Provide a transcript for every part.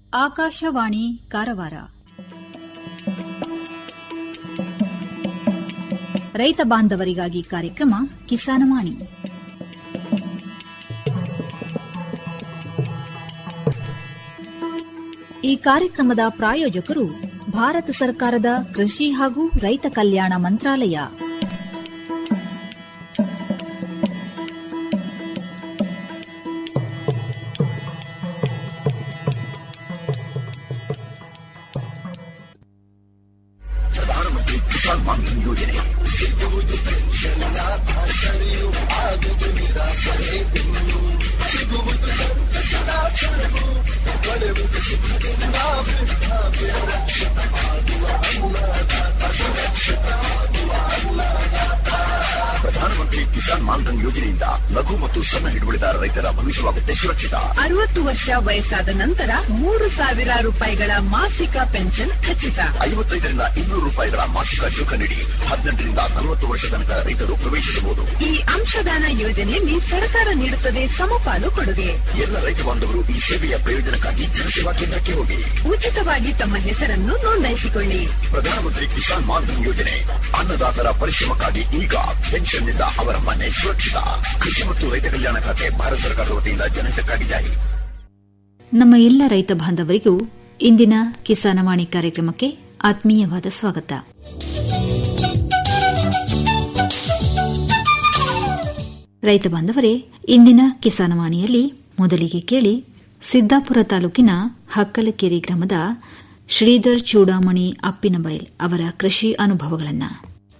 ಆಕಾಶವಾಣಿ ಕಾರವಾರ ರೈತ ಬಾಂಧವರಿಗಾಗಿ ಕಾರ್ಯಕ್ರಮ ಕಿಸಾನವಾಣಿ ಈ ಕಾರ್ಯಕ್ರಮದ ಪ್ರಾಯೋಜಕರು ಭಾರತ ಸರ್ಕಾರದ ಕೃಷಿ ಹಾಗೂ ರೈತ ಕಲ್ಯಾಣ ಮಂತ್ರಾಲಯ ಪ್ರಧಾನಮಂತ್ರಿ ಕಿಸಾನ್ ಮಾನ್ಧನ್ ಯೋಜನೆ ಪ್ರಧಾನಮಂತ್ರಿ ಕಿಸಾನ್ ಮಾನ್ಧನ್ ಯೋಜನೆಯಿಂದ ಲಘು ಮತ್ತು ಸಣ್ಣ ಹಿಡುವಳಿದಾರ ರೈತರ ಭವಿಷ್ಯವಾಗುತ್ತೆ ಸುರಕ್ಷಿತ ಅರವತ್ತು ವರ್ಷ ವಯಸ್ಸಾದ ನಂತರ ಮೂರು ಸಾವಿರ ರೂಪಾಯಿಗಳ ಮಾಸಿಕ ಪೆನ್ಷನ್ ಖಚಿತ ಐವತ್ತೈದರಿಂದ ಇನ್ನೂರು ರೂಪಾಯಿಗಳ ಮಾಸಿಕ ಶುಲ್ಕ ನೀಡಿ ಹದಿನೆಂಟರಿಂದ ನಲವತ್ತು ವರ್ಷ ತನಕ ರೈತರು ಪ್ರವೇಶಿಸಬಹುದು ಈ ಅಂಶದಾನ ಯೋಜನೆಯಲ್ಲಿ ಸರ್ಕಾರ ನೀಡುತ್ತದೆ ಸಮಪಾಲು ಕೊಡುಗೆ ಎಲ್ಲ ರೈತ ಬಾಂಧವರು ಈ ಸೇವೆಯ ಪ್ರಯೋಜನಕ್ಕಾಗಿ ಜನಸೇವಾ ಕೇಂದ್ರಕ್ಕೆ ಹೋಗಿ ಉಚಿತವಾಗಿ ತಮ್ಮ ಹೆಸರನ್ನು ನೋಂದಾಯಿಸಿಕೊಳ್ಳಿ ಪ್ರಧಾನಮಂತ್ರಿ ಕಿಸಾನ್ ಮಾನ್ಧನ್ ಯೋಜನೆ ಅನ್ನದಾತರ ಪರಿಶ್ರಮಕ್ಕಾಗಿ ಈಗ ಪೆನ್ಷನ್ನಿಂದ ಅವರ ಮನೆ ಸುರಕ್ಷಿತ ಕೃಷಿ ಮತ್ತು ರೈತ ಕಲ್ಯಾಣ ಖಾತೆ ಭಾರತ ಸರ್ಕಾರದ ವತಿಯಿಂದ ಜನಹಿತಕ್ಕಾಗಿ ಜಾರಿ ನಮ್ಮ ಎಲ್ಲ ರೈತ ಬಾಂಧವರಿಗೂ ಇಂದಿನ ಕಿಸಾನವಾಣಿ ಕಾರ್ಯಕ್ರಮಕ್ಕೆ ಆತ್ಮೀಯವಾದ ಸ್ವಾಗತ ರೈತ ಬಾಂಧವರೇ ಇಂದಿನ ಕಿಸಾನವಾಣಿಯಲ್ಲಿ ಮೊದಲಿಗೆ ಕೇಳಿ ಸಿದ್ದಾಪುರ ತಾಲೂಕಿನ ಹಕ್ಕಲಕೆರೆ ಗ್ರಾಮದ ಶ್ರೀಧರ್ ಚೂಡಾಮಣಿ ಅಪ್ಪಿನಬೈಲ್ ಅವರ ಕೃಷಿ ಅನುಭವಗಳನ್ನು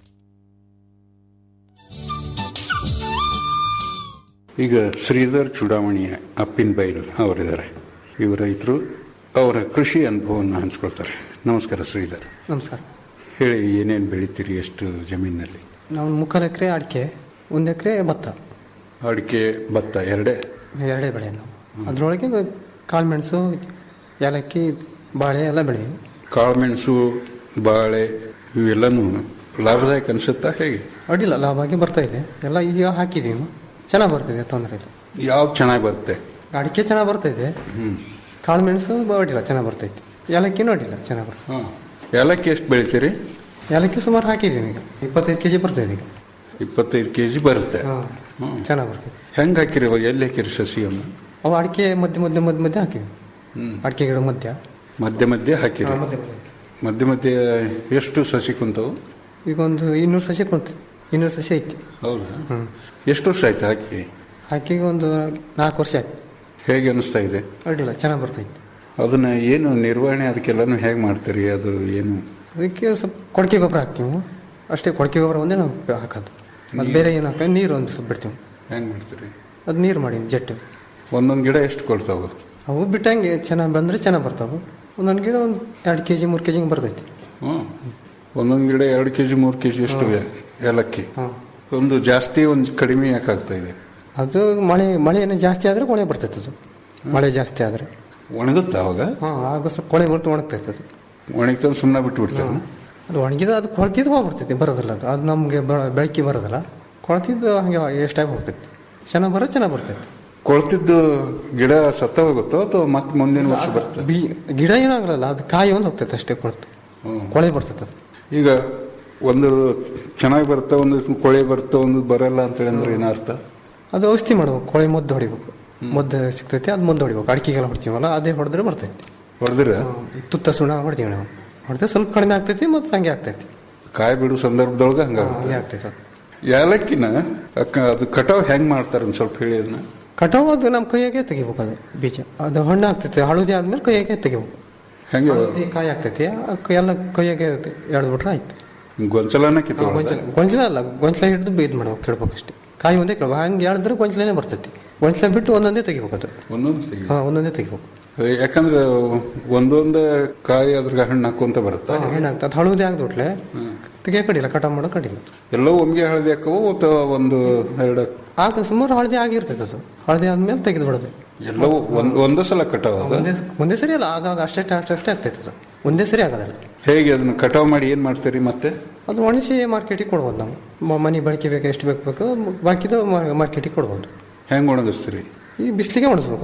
ಈಗ ಶ್ರೀಧರ್ ಚುಡಾವಣೆಯ ಅಪ್ಪಿನ ಬೈಲ್ ಅವರಿದ್ದಾರೆ ಇವರು ರೈತರು ಅವರ ಕೃಷಿ ಅನುಭವವನ್ನು ಹಂಚ್ಕೊಳ್ತಾರೆ ನಮಸ್ಕಾರ ಶ್ರೀಧರ್ ನಮಸ್ಕಾರ ಹೇಳಿ ಏನೇನು ಬೆಳಿತೀರಿ ಎಷ್ಟು ಜಮೀನಿನಲ್ಲಿ ನಾವು ಮುಕ್ಕಾಲು ಎಕರೆ ಅಡಿಕೆ ಒಂದು ಎಕರೆ ಭತ್ತ ಅಡಿಕೆ ಭತ್ತ ಎರಡೇ ಎರಡೇ ಬೆಳೆ ನಾವು ಅದರೊಳಗೆ ಕಾಳುಮೆಣಸು ಏಲಕ್ಕಿ ಬಾಳೆ ಎಲ್ಲ ಬೆಳೆಯಿವಿ ಕಾಳುಮೆಣಸು ಬಾಳೆ ಇವೆಲ್ಲನೂ ಲಾಭದಾಯಕ ಅನಿಸುತ್ತಾ ಹೇಗೆ ಅಡ್ಡಿಲ್ಲ ಲಾಭವಾಗಿ ಬರ್ತಾ ಇದೆ ಎಲ್ಲ ಈಗ ಹಾಕಿದ್ದೀವಿ ಚೆನ್ನಾಗಿ ಬರ್ತಿದೆ ತೊಂದರೆ ಇಲ್ಲ ಯಾವ್ದು ಚೆನ್ನಾಗಿ ಬರುತ್ತೆ ಅಡಿಕೆ ಚೆನ್ನಾಗಿ ಬರ್ತಾ ಇದೆ ಹ್ಞೂ ಕಾಳುಮೆಣಸು ಅಡ್ಡಿಲ್ಲ ಚೆನ್ನಾಗಿ ಬರ್ತೈತೆ ಏಲಕ್ಕಿನೂ ಅಡ್ಡಿಲ್ಲ ಚೆನ್ನಾಗಿ ಬರ್ತದೆ ಹಾಂ ಏಲಕ್ಕಿ ಎಷ್ಟು ಬೆಳಿತೀರಿ ಏಲಕ್ಕಿ ಸುಮಾರು ಹಾಕಿದ್ದೀವಿ ಈಗ ಇಪ್ಪತ್ತೈದು ಕೆ ಜಿ ಬರ್ತಾಯಿದೆ ಈಗ ಇಪ್ಪತ್ತೈದು ಕೆ ಜಿ ಬರುತ್ತೆ ಹಾಂ ಹ್ಮ್. ಚೆನ್ನಾಗಿ ಬರ್ತದೆ ಹೆಂಗೆ ಹಾಕಿರಿ ಇವಾಗ? ಎಲ್ಲಿ ಹಾಕಿರಿ ಸಸಿಯನ್ನು ಅವು ಅಡಿಕೆ ಮಧ್ಯೆ ಮಧ್ಯೆ ಮಧ್ಯೆ ಮಧ್ಯೆ ಹಾಕಿವಿ ಹ್ಮ್. ಅಡಿಕೆ ಗಿಡ ಮಧ್ಯ ಮಧ್ಯೆ ಮಧ್ಯೆ ಹಾಕಿರಿ ಹಾ, ಮಧ್ಯೆ ಮಧ್ಯೆ ಮಧ್ಯೆ ಮಧ್ಯೆ ಎಷ್ಟು ಸಸಿ ಕುಂತವು ಈಗ ಒಂದು ಇನ್ನೂರು ಸಸಿ ಕುಂತು ಇನ್ನೂರು ಸಸಿ ಐತಿ ಹೌದಾ ಹ್ಮ್. ಎಷ್ಟು ವರ್ಷ ಆಯ್ತು ಹಾಕಿ ಹಾಕಿ ಒಂದು ನಾಲ್ಕು ವರ್ಷ ಆಯ್ತು ಹೇಗೆ ಅನಿಸ್ತಾ ಇದೆ ಅಡ್ಡಿಲ್ಲ ಚೆನ್ನಾಗಿ ಬರ್ತೈತೆ ಅದನ್ನ ಏನು ನಿರ್ವಹಣೆ ಅದಕ್ಕೆಲ್ಲನೂ ಹೇಗೆ ಮಾಡ್ತೀರಿ ಅದು ಏನು ಅದಕ್ಕೆ ಸ್ವಲ್ಪ ಕೊಡಕೆ ಗೊಬ್ಬರ ಹಾಕ್ತೀವಿ ಅಷ್ಟೇ ಕೊಡಕೆ ಗೊಬ್ಬರ ಒಂದೇ ನಾವು ಹಾಕೋದು ಅದು ಬೇರೆ ಏನು ಹಾಕ್ತೀವಿ ನೀರು ಒಂದು ಸ್ವಲ್ಪ ಬಿಡ್ತೀವಿ ಹೆಂಗೆ ಮಾಡ್ತೀರಿ ಅದು ನೀರು ಮಾಡಿ ಜೆಟ್ಟು ಒಂದೊಂದು ಗಿಡ ಎಷ್ಟು ಕೊಡ್ತಾವೆ ಅವು ಬಿಟ್ಟಂಗೆ ಚೆನ್ನಾಗಿ ಬಂದರೆ ಚೆನ್ನಾಗಿ ಬರ್ತಾವೆ ಒಂದೊಂದು ಗಿಡ ಒಂದು ಎರಡು ಕೆ ಜಿ ಮೂರು ಕೆ ಜಿಗೆ ಬರ್ತೈತಿ ಹ್ಞೂ ಒಂದೊಂದು ಗಿಡ ಎರಡು ಕೆ ಜಿ ಮೂರು ಕೆ ಜಿ ಎಷ್ಟು ಏಲಕ್ಕಿ ಹಾಂ ಒಂದು ಜಾಸ್ತಿ ಒಂದು ಕಡಿಮೆ ಯಾಕೆ ಆಗ್ತಾ ಇದೆ ಅದು ಮಳೆ ಮಳೆ ಏನೋ ಜಾಸ್ತಿ ಆದರೆ ಕೊಳೆ ಬರ್ತೈತೆ ಅದು ಮಳೆ ಜಾಸ್ತಿ ಆದರೆ ಒಣಗುತ್ತಾ ಅವಾಗ ಹಾಂ ಆಗ ಸ್ವಲ್ಪ ಕೊಳೆ ಬರ್ತು ಒಣಗ್ತೈತೆ ಅದು ಒಣಗ್ತಂದು ಸುಮ್ಮನೆ ಬಿಟ್ಟು ಬಿಡ್ತಾರೆ ಅದು ಒಣಗಿದ ಅದು ಕೊಳ್ತಿದ್ದು ಹೋಗ್ಬಿಡ್ತೈತಿ ಬರೋದಿಲ್ಲ ಅದು ಅದು ನಮಗೆ ಬೆಳಕಿ ಬರೋದಿಲ್ಲ ಕೊಳ್ತಿದ್ದು ಹಾಗೆ ಎಷ್ಟಾಗಿ ಹೋಗ್ತೈತಿ ಚೆನ್ನಾಗಿ ಬರೋ ಚೆನ್ನಾಗಿ ಬರ್ತೈತಿ ಕೊಳ್ತಿದ್ದು ಗಿಡ ಸತ್ತ ಹೋಗುತ್ತೋ ಅಥವಾ ಮತ್ತೆ ಮುಂದಿನ ವರ್ಷ ಬರ್ತದೆ ಬಿ ಗಿಡ ಏನಾಗಲ್ಲ ಅದು ಕಾಯಿ ಒಂದು ಹೋಗ್ತೈತೆ ಅಷ್ಟೇ ಕೊಳ್ತು ಹ್ಮ್. ಕೊಳೆ ಬರ್ತೈತೆ ಅದು ಈಗ ಒಂದು ಚೆನ್ನಾಗಿ ಬರುತ್ತೆ ಒಂದು ಕೊಳೆ ಬರುತ್ತೆ ಒಂದು ಬರಲ್ಲ ಅಂತೇಳಿ ಅಂದ್ರೆ ಏನು ಅರ್ಥ ಅದು ಔಷಧಿ ಮಾಡ್ಬೇಕು ಕೊಳೆ ಮದ್ದು ಹೊಡಿಬೇಕು ಮದ್ದು ಸಿಗ್ತೈತಿ ಅದು ಮದ್ದು ಹೊಡಿಬೇಕು ಅಡಿಕೆಗೆಲ್ಲ ಹೊಡ್ತೀವಲ್ಲ ಅದೇ ಹೊಡೆದ್ರೆ ಬರ್ತೈತಿ ಹೊಡೆದ್ರೆ ಈ ತುತ್ತ ಸುಣ್ಣ ಹೊಡ್ತೀವಿ ನಾವು ಹೊಡೆದ್ರೆ ಸ್ವಲ್ಪ ಕಡಿಮೆ ಆಗ್ತೈತಿ ಮತ್ತು ಹಂಗೆ ಆಗ್ತೈತಿ ಕಾಯಿ ಬಿಡು ಸಂದರ್ಭದೊಳಗೆ ಹಾ, ಹಂಗಾಗುತ್ತೆ ಹಂಗೆ ಆಗ್ತೈತಿ ಅದು ಏಲಕ್ಕಿನ ಅಕ್ಕ- ಅದು ಕಟಾವ್ ಹೆಂಗ್ ಮಾಡ್ತಾರೆ ಒಂದು ಸ್ವಲ್ಪ ಹೇಳಿ ಅದನ್ನ ಕಟಾವು ಅದು ನಮ್ಮ ಕೈಯಾಗೆ ತೆಗಿಬೇಕು ಅದು ಬೀಜ ಅದು ಹಣ್ಣು ಆಗ್ತೈತಿ ಹಳದಿ ಆದ್ಮೇಲೆ ಕೈಯಾಗೆ ತೆಗಿಬೇಕು ಹೆಂಗೆ ಹಳದಿ ಕಾಯಿ ಆಗ್ತೈತಿ ಆ ಕೈ- ಎಲ್ಲ ಕೈಯಾಗೆ ಎಳ್ದ್ಬಿಟ್ರೆ ಆಯ್ತು ಗೊಂಚಲನ ಕಿತ್ತು ಗೊಂಚಲ ಗೊಂಚಲ ಅಲ್ಲ ಗೊಂಚಲ ಹಿಡಿದು ಇದು ಮಾಡ್ಬೇಕು ಕೇಳ್ಬೇಕು ಅಷ್ಟೇ ಕಾಯಿ ಒಂದೇ ಕೇಳ್ಬೇಕು ಹಂಗೆ ಎಳಿದ್ರೆ ಗೊಂಚಲನೇ ಬರ್ತೈತಿ ಗೊಂಚಲ ಬಿಟ್ಟು ಒಂದೊಂದೇ ತೆಗಿಬೇಕು ಅದು ಒಂದೊಂದು ತೆಗಿ. ಹಾಂ ಒಂದೊಂದೇ ತೆಗಿಬೇಕು ಯಾಕಂದ್ರೆ ಒಂದೊಂದು ಕಾಯಿ ಅದ್ರ ಹಣ್ಣು ಹಾಕೊಂತ ಬರುತ್ತಾ ಹಣ್ಣಾಗ್ತದೆ ಅದು ಹಳದಿ ಆಗ್ಬಿಟ್ಲೆ ತೆಗಿಯ ಕಡಿಲ್ಲ ಕಟಾವ್ ಮಾಡೋ ಕಡಿಲ್ಲ ಎಲ್ಲವೂ ಒಮ್ಗೆ ಹಳದಿ ಹಾಕವು ಅಥವಾ ಒಂದು ಎರಡು ಆಗ ಸುಮಾರು ಹಳದಿ ಆಗಿರ್ತೈತೆ ಅದು ಹಳದಿ ಆದ್ಮೇಲೆ ತೆಗೆದು ಬಿಡೋದು ಎಲ್ಲವೂ ಒಂದ್ ಒಂದೇ ಸಲ ಕಟಾವ್ ಅದ ಒಂದೇ ಒಂದೇ ಸರಿ ಅಲ್ಲ ಆಗಾಗ ಅಷ್ಟೇ ಅಷ್ಟೇ ಅಷ್ಟೇ ಆಗ್ತೈತೆ ಅದು ಒಂದೇ ಸರಿ ಆಗೋದಲ್ಲ ಹೇಗೆ ಅದನ್ನ ಕಟಾವ್ ಮಾಡಿ ಏನ್ ಮಾಡ್ತೀರಿ ಮತ್ತೆ ಅದು ಒಣಸಿ ಮಾರ್ಕೆಟಿಗೆ ಕೊಡ್ಬೋದು ನಾವು ಮ- ಮನೆ ಬಳಕೆ ಬೇಕು ಎಷ್ಟು ಬೇಕು ಬೇಕು ಬಾಕಿದು ಮಾರ್ಕೆಟಿಗೆ ಕೊಡ್ಬೋದು ಹೆಂಗ್ ಒಣಗಿಸ್ತೀರಿ ಈ ಬಿಸಿಲಿಗೆ ಒಣಸ್ಬೇಕನ್ನ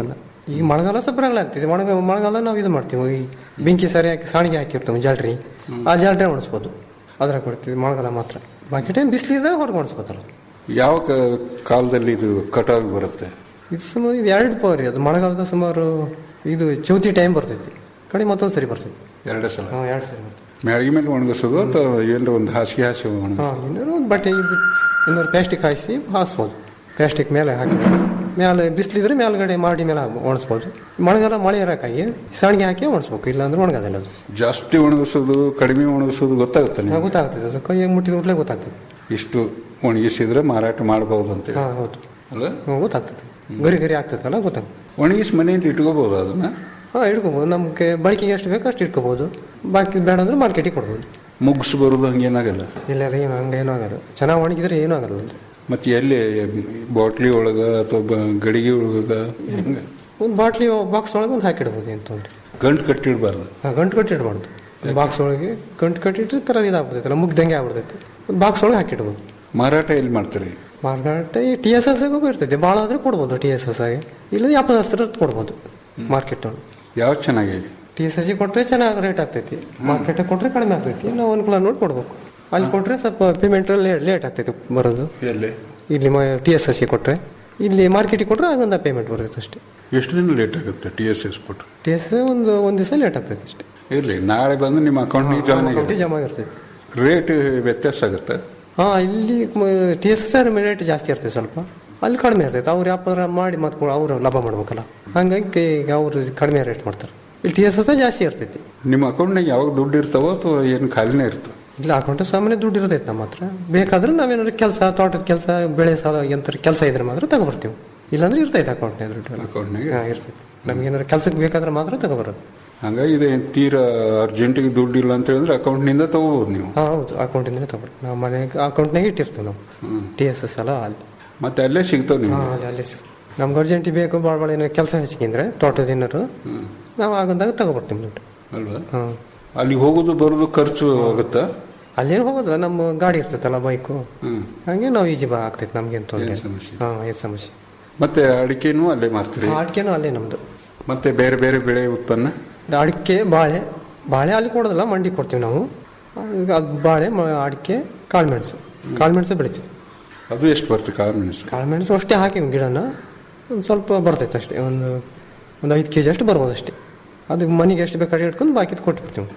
ಈಗ ಮಳೆಗಾಲ ಸ್ವಲ್ಪ ಬರಗಾಲ ಆಗ್ತದೆ ಮಳೆಗಾಲ ಮಳೆಗಾಲ ನಾವು ಇದು ಮಾಡ್ತೀವಿ ಈ ಬೆಂಕಿ ಸರಿ ಹಾಕಿ ಸಾಣಿಗೆ ಹಾಕಿರ್ತೀವಿ ಜಾಲ್ರಿ ಆ ಜಾಲ್ರಿ ಒಣಸ್ಬೋದು ಅದ್ರಾಗ ಕೊಡ್ತೀವಿ ಮಳೆಗಾಲ ಮಾತ್ರ ಬಾಕಿ ಟೈಮ್ ಬಿಸಿಲಿದಾಗ ಹೊರಗೆ ಒಣಸ್ಬೋದಲ್ಲ ಯಾವ ಕ- ಕಾಲದಲ್ಲಿ ಇದು ಕಟಾವ್ ಬರುತ್ತೆ ಇದು ಸುಮಾರು ಇದು ಎರಡು ಪವರ್ ಅದು ಮಳೆಗಾಲದ ಸುಮಾರು ಇದು ಚೌತಿ ಟೈಮ್ ಬರ್ತೈತಿ ಕಡೆ ಮತ್ತೊಂದು ಸರಿ ಬರ್ತೈತಿ ಎರಡೇ ಸಲ ಹಾಂ ಎರಡು ಸರಿ ಬರ್ತೈತಿ ಮ್ಯಾಳಿಗೆ ಮೇಲೆ ಒಣಗಿಸೋದು ಅಥವಾ ಏನಾರ ಒಂದು ಹಾಸಿಗೆ ಹಾಸಿ ಒಣಗಿಸೋದು ಹಾಂ ಇನ್ನೊಂದು ಒಂದು ಬಟ್ಟೆ ಇದು ಇನ್ನೊಂದು ಪ್ಲಾಸ್ಟಿಕ್ ಹಾಯಿಸಿ ಹಾಸ್ಬೋದು ಪ್ಲಾಸ್ಟಿಕ್ ಮೇಲೆ ಹಾಕಿ ಮೇಲೆ ಬಿಸಿಲಿದ್ರೆ ಮೇಲ್ಗಡೆ ಮಾಡಿ ಮೇಲೆ ಹಾಕ್- ಒಣಸ್ಬೋದು ಮಳೆಗಾಲ ಮಳೆ ಇರೋಕ್ಕಾಗಿ ಸಾಣಿಗೆ ಹಾಕಿ ಒಣಸ್ಬೇಕು ಇಲ್ಲಾಂದ್ರೆ ಒಣಗೋದಿಲ್ಲ ಅದು ಜಾಸ್ತಿ ಒಣಗಿಸೋದು ಕಡಿಮೆ ಒಣಗಿಸೋದು ಗೊತ್ತಾಗುತ್ತೆ ಹಾಂ, ನಿಮ್ಗೆ ಗೊತ್ತಾಗ್ತದೆ ಅದು ಕೈಯಾಗಿ ಮುಟ್ಟಿದ ಕೂಡಲೇ ಗೊತ್ತಾಗ್ತದೆ ಇಷ್ಟು ಒಣಗಿಸಿದ್ರೆ ಮಾರಾಟ ಮಾಡಬಹುದು ಅಂತೇಳಿ ಹಾಂ ಹೌದು ಅಲ್ಲ ಹ್ಮ್, ಗೊತ್ತಾಗ್ತದೆ ಗರಿ ಗರಿ ಆಗ್ತದಲ್ಲ ಗೊತ್ತಾಗ್ತದೆ ಒಣಗಿಸಿ ಮನೆಯಲ್ಲಿ ಇಟ್ಕೋಬಹುದು ಅದನ್ನ ಹಾಂ ಇಟ್ಕೋಬೋದು ನಮಗೆ ಬಳಕೆಗೆ ಎಷ್ಟು ಬೇಕೋ ಅಷ್ಟು ಇಟ್ಕೋಬೋದು ಬಾಕಿ ಬೇಡ ಅಂದ್ರೆ ಮಾರ್ಕೆಟಿಗೆ ಕೊಡ್ಬೋದು ಮುಗಿಸ್ ಬರೋದು ಹಂಗೇನಾಗಲ್ಲ ಇಲ್ಲ ಇಲ್ಲ ಏನು ಹಂಗೆ ಏನೂ ಆಗಲ್ಲ ಚೆನ್ನಾಗಿ ಒಣಗಿದ್ರೆ ಏನೂ ಆಗಲ್ಲ ಅದು ಮತ್ತೆ ಎಲ್ಲಿ ಬಾಟ್ಲಿ ಒಳಗ ಅಥವಾ ಬ- ಗಡಿಗೆ ಒಳಗ ಹೆಂಗ ಒಂದು ಬಾಟ್ಲಿ ಬಾಕ್ಸ್ ಒಳಗೆ ಒಂದು ಹಾಕಿಡ್ಬೋದು ಏನು ತೊಂದರೆ ಗಂಟು ಕಟ್ಟಿಡ್ಬಾರ್ದು ಹಾಂ ಗಂಟು ಕಟ್ಟಿಡ್ಬಾರ್ದು ಬಾಕ್ಸ್ ಒಳಗೆ ಗಂಟು ಕಟ್ಟಿಟ್ರೆ ಥರ ಇದಾಗ್ಬಿಡ್ತೈತಲ್ಲ ಮುಗ್ದಂಗೆ ಆಗ್ಬಿಡ್ತೈತೆ ಒಂದು ಬಾಕ್ಸ್ ಒಳಗೆ ಹಾಕಿಡ್ಬೋದು ಮಾರಾಟ ಎಲ್ಲಿ ಮಾಡ್ತೀರಿ ಮಾರ್ಕೆಟ್ ಈ ಟಿ ಎಸ್ ಎಸ್ ಇರ್ತೈತೆ ಭಾಳ ಆದರೆ ಕೊಡ್ಬೋದು ಟಿ ಎಸ್ ಎಸ್ ಆಗಿ ಇಲ್ಲ ವ್ಯಾಪಾರಸ್ಥರ ಕೊಡ್ಬೋದು ಮಾರ್ಕೆಟ್ ಒಳಗೆ ಯಾವ್ದು ಚೆನ್ನಾಗಿದೆ ಟಿ ಎಸ್ ಎಸ್ ಕೊಟ್ಟರೆ ಚೆನ್ನಾಗಿ ರೇಟ್ ಆಗ್ತೈತಿ ಮಾರ್ಕೆಟಿಗೆ ಕೊಟ್ಟರೆ ಕಡಿಮೆ ಆಗ್ತೈತಿ ನಾವು ಅನುಕೂಲ ನೋಡಿ ಕೊಡ್ಬೇಕು ಅಲ್ಲಿ ಕೊಟ್ಟರೆ ಸ್ವಲ್ಪ ಪೇಮೆಂಟ್ ಲೇಟ್ ಆಗ್ತೈತಿ ಬರೋದು ಎಲ್ಲಿ ಇಲ್ಲಿ ಟಿ ಎಸ್ ಎಸ್ ಕೊಟ್ಟರೆ ಇಲ್ಲಿ ಮಾರ್ಕೆಟಿಗೆ ಕೊಟ್ಟರೆ ಆಗೊಂದು ಪೇಮೆಂಟ್ ಬರ್ತೈತೆ ಅಷ್ಟೇ ಎಷ್ಟು ದಿನ ಲೇಟ್ ಆಗುತ್ತೆ ಟಿ ಎಸ್ ಎಸ್ ಕೊಟ್ಟು ಟಿ ಎಸ್ ಒಂದು ಒಂದು ದಿವಸ ಲೇಟ್ ಆಗ್ತೈತೆ ಅಷ್ಟೇ ಇರ್ಲಿ ನಾಳೆ ಬಂದು ನಿಮ್ಮ ಅಕೌಂಟ್ನಿಗೆ ಜಾಯ್ನ್ ಅಕೌಂಟಿಗೆ ಆಗಿದೆ ಜಮಾ ಆಗಿರ್ತೈತೆ ರೇಟ್ ವ್ಯತ್ಯಾಸ ಆಗುತ್ತೆ ಹಾಂ ಇಲ್ಲಿ ಟಿ ಎಸ್ ಎಸ್ ರೇಟ್ ಜಾಸ್ತಿ ಇರ್ತೈತೆ ಸ್ವಲ್ಪ ಅಲ್ಲಿ ಕಡಿಮೆ ಇರ್ತೈತೆ ಅವ್ರು ವ್ಯಾಪಾರ ಮಾಡಿ ಮತ್ತೆ ಅವರು ಲಾಭ ಮಾಡ್ಬೇಕಲ್ಲ ಹಂಗಾಗಿ ಈಗ ಅವರು ಕಡಿಮೆ ರೇಟ್ ಮಾಡ್ತಾರೆ ಇಲ್ಲಿ ಟಿ ಎಸ್ ಎಸ್ ಜಾಸ್ತಿ ಇರ್ತೈತಿ ನಿಮ್ಮ ಅಕೌಂಟ್ನಾಗ ಯಾವಾಗ ದುಡ್ಡು ಇರ್ತಾವೋ ಅಥವಾ ಏನು ಖಾಲಿನೇ ಇರ್ತವೆ ಇಲ್ಲ ಅಕೌಂಟ್ ಸಾಮಾನ್ಯ ದುಡ್ಡು ಇರ್ತೈತೆ ನಮ್ಮ ಹತ್ರ ಬೇಕಾದ್ರೆ ನಾವೇನಾದ್ರು ಕೆಲಸ ತೋಟದ ಕೆಲಸ ಬೆಳೆ ಸಾಲ ಎಂತ ಕೆಲಸ ಇದ್ರೆ ಮಾತ್ರ ತಗೊಬರ್ತೀವಿ ಇಲ್ಲಾಂದ್ರೆ ಇರ್ತೈತೆ ಅಕೌಂಟ್ನಾಗ ದುಡ್ಡು ಅಕೌಂಟ್ನಾಗ ಹಾಂ ಇರ್ತೈತೆ ನಮ್ಗೆ ಏನಾದ್ರು ಕೆಲಸಕ್ಕೆ ಬೇಕಾದ್ರೆ ಮಾತ್ರ ತಗೊಬರೋದು ಹಂಗಾಗಿ ಇದು ಏನ್ ತೀರಾ ಅರ್ಜೆಂಟಿಗೆ ದುಡ್ಡು ಇಲ್ಲ ಅಂತ ಹೇಳಿದ್ರೆ ಅಕೌಂಟ್ನಿಂದ ತಗೋಬಹುದು ನೀವು ಹಾಂ ಹೌದು ಅಕೌಂಟಿಂದಲೇ ತಗೊಳ್ಳಿ ನಾವು ಮನೆಗೆ ಅಕೌಂಟ್ನಾಗ ಇಟ್ಟಿರ್ತೀವಿ ನಾವು ಟಿ ಎಸ್ ಎಸ್ ಅಲ್ಲ ಅಲ್ಲಿ ಮತ್ತೆ ಅಲ್ಲೇ ಸಿಗ್ತಾವ ಹಾಂ ನಿಮ್ಗೆ ಅಲ್ಲಿ ಅಲ್ಲಿ ಸಿಗ್ತದೆ. ನಮ್ಗೆ ಅರ್ಜೆಂಟಿಗೆ ಬೇಕು ಭಾಳ ಭಾಳ ಏನೋ ಕೆಲಸ ಹೆಚ್ಚಿಗೆ ತೋಟದ ಏನಾರು ನಾವು ಆಗಂದಾಗ ತಗೊಬರ್ತೀವಿ ದುಡ್ಡು ಅಲ್ವಾ ಹಾಂ ಅಲ್ಲಿ ಹೋಗೋದು ಬರೋದು ಖರ್ಚು ಆಗುತ್ತಾ ಅಲ್ಲೇನು ಹೋಗೋದಿಲ್ಲ ನಮ್ಮ ಗಾಡಿ ಇರ್ತೈತಲ್ಲ ಬೈಕು ಹ್ಮ್ ಹಂಗೆ ನಾವು ಈಜಿ ಬಾ ಆಗ್ತೈತೆ ನಮ್ಗೇನು ತೊಂದರೆ ಏನ್ ಸಮಸ್ಯೆ? ಹಾಂ ಏನು ಸಮಸ್ಯೆ ಮತ್ತೆ ಅಡಿಕೆನೂ ಅಲ್ಲೇ ಮಾರ್ತೀರಿ ಅಡಿಕೆನೂ ಅಲ್ಲೇ ನಮ್ಮದು ಮತ್ತೆ ಬೇರೆ ಬೇರೆ ಬೆಳೆ ಉತ್ಪನ್ನ ಅಡಿಕೆ ಬಾಳೆ ಬಾಳೆ ಅಲ್ಲಿ ಕೊಡೋದಿಲ್ಲ ಮಂಡಿ ಕೊಡ್ತೀವಿ ನಾವು ಈಗ ಅದು ಬಾಳೆ ಮ- ಅಡಿಕೆ ಕಾಳುಮೆಣಸು ಕಾಳುಮೆಣಸು ಬೆಳಿತೀವಿ ಅದು ಎಷ್ಟು ಬರ್ತದೆ ಕಾಳು ಮೆಣಸು ಕಾಳುಮೆಣಸು ಅಷ್ಟೇ ಹಾಕಿವಿ ಗಿಡನ ಒಂದು ಸ್ವಲ್ಪ ಬರ್ತೈತೆ ಅಷ್ಟೇ ಒಂದು ಒಂದು ಐದು ಕೆ ಜಿ ಅಷ್ಟು ಬರ್ಬೋದು ಅಷ್ಟೇ ಅದಕ್ಕೆ ಮನೆಗೆ ಎಷ್ಟು ಬೇಕಾದ್ರೆ ಇಟ್ಕೊಂಡು ಬಾಕಿದು ಕೊಟ್ಬಿಡ್ತೀವಿ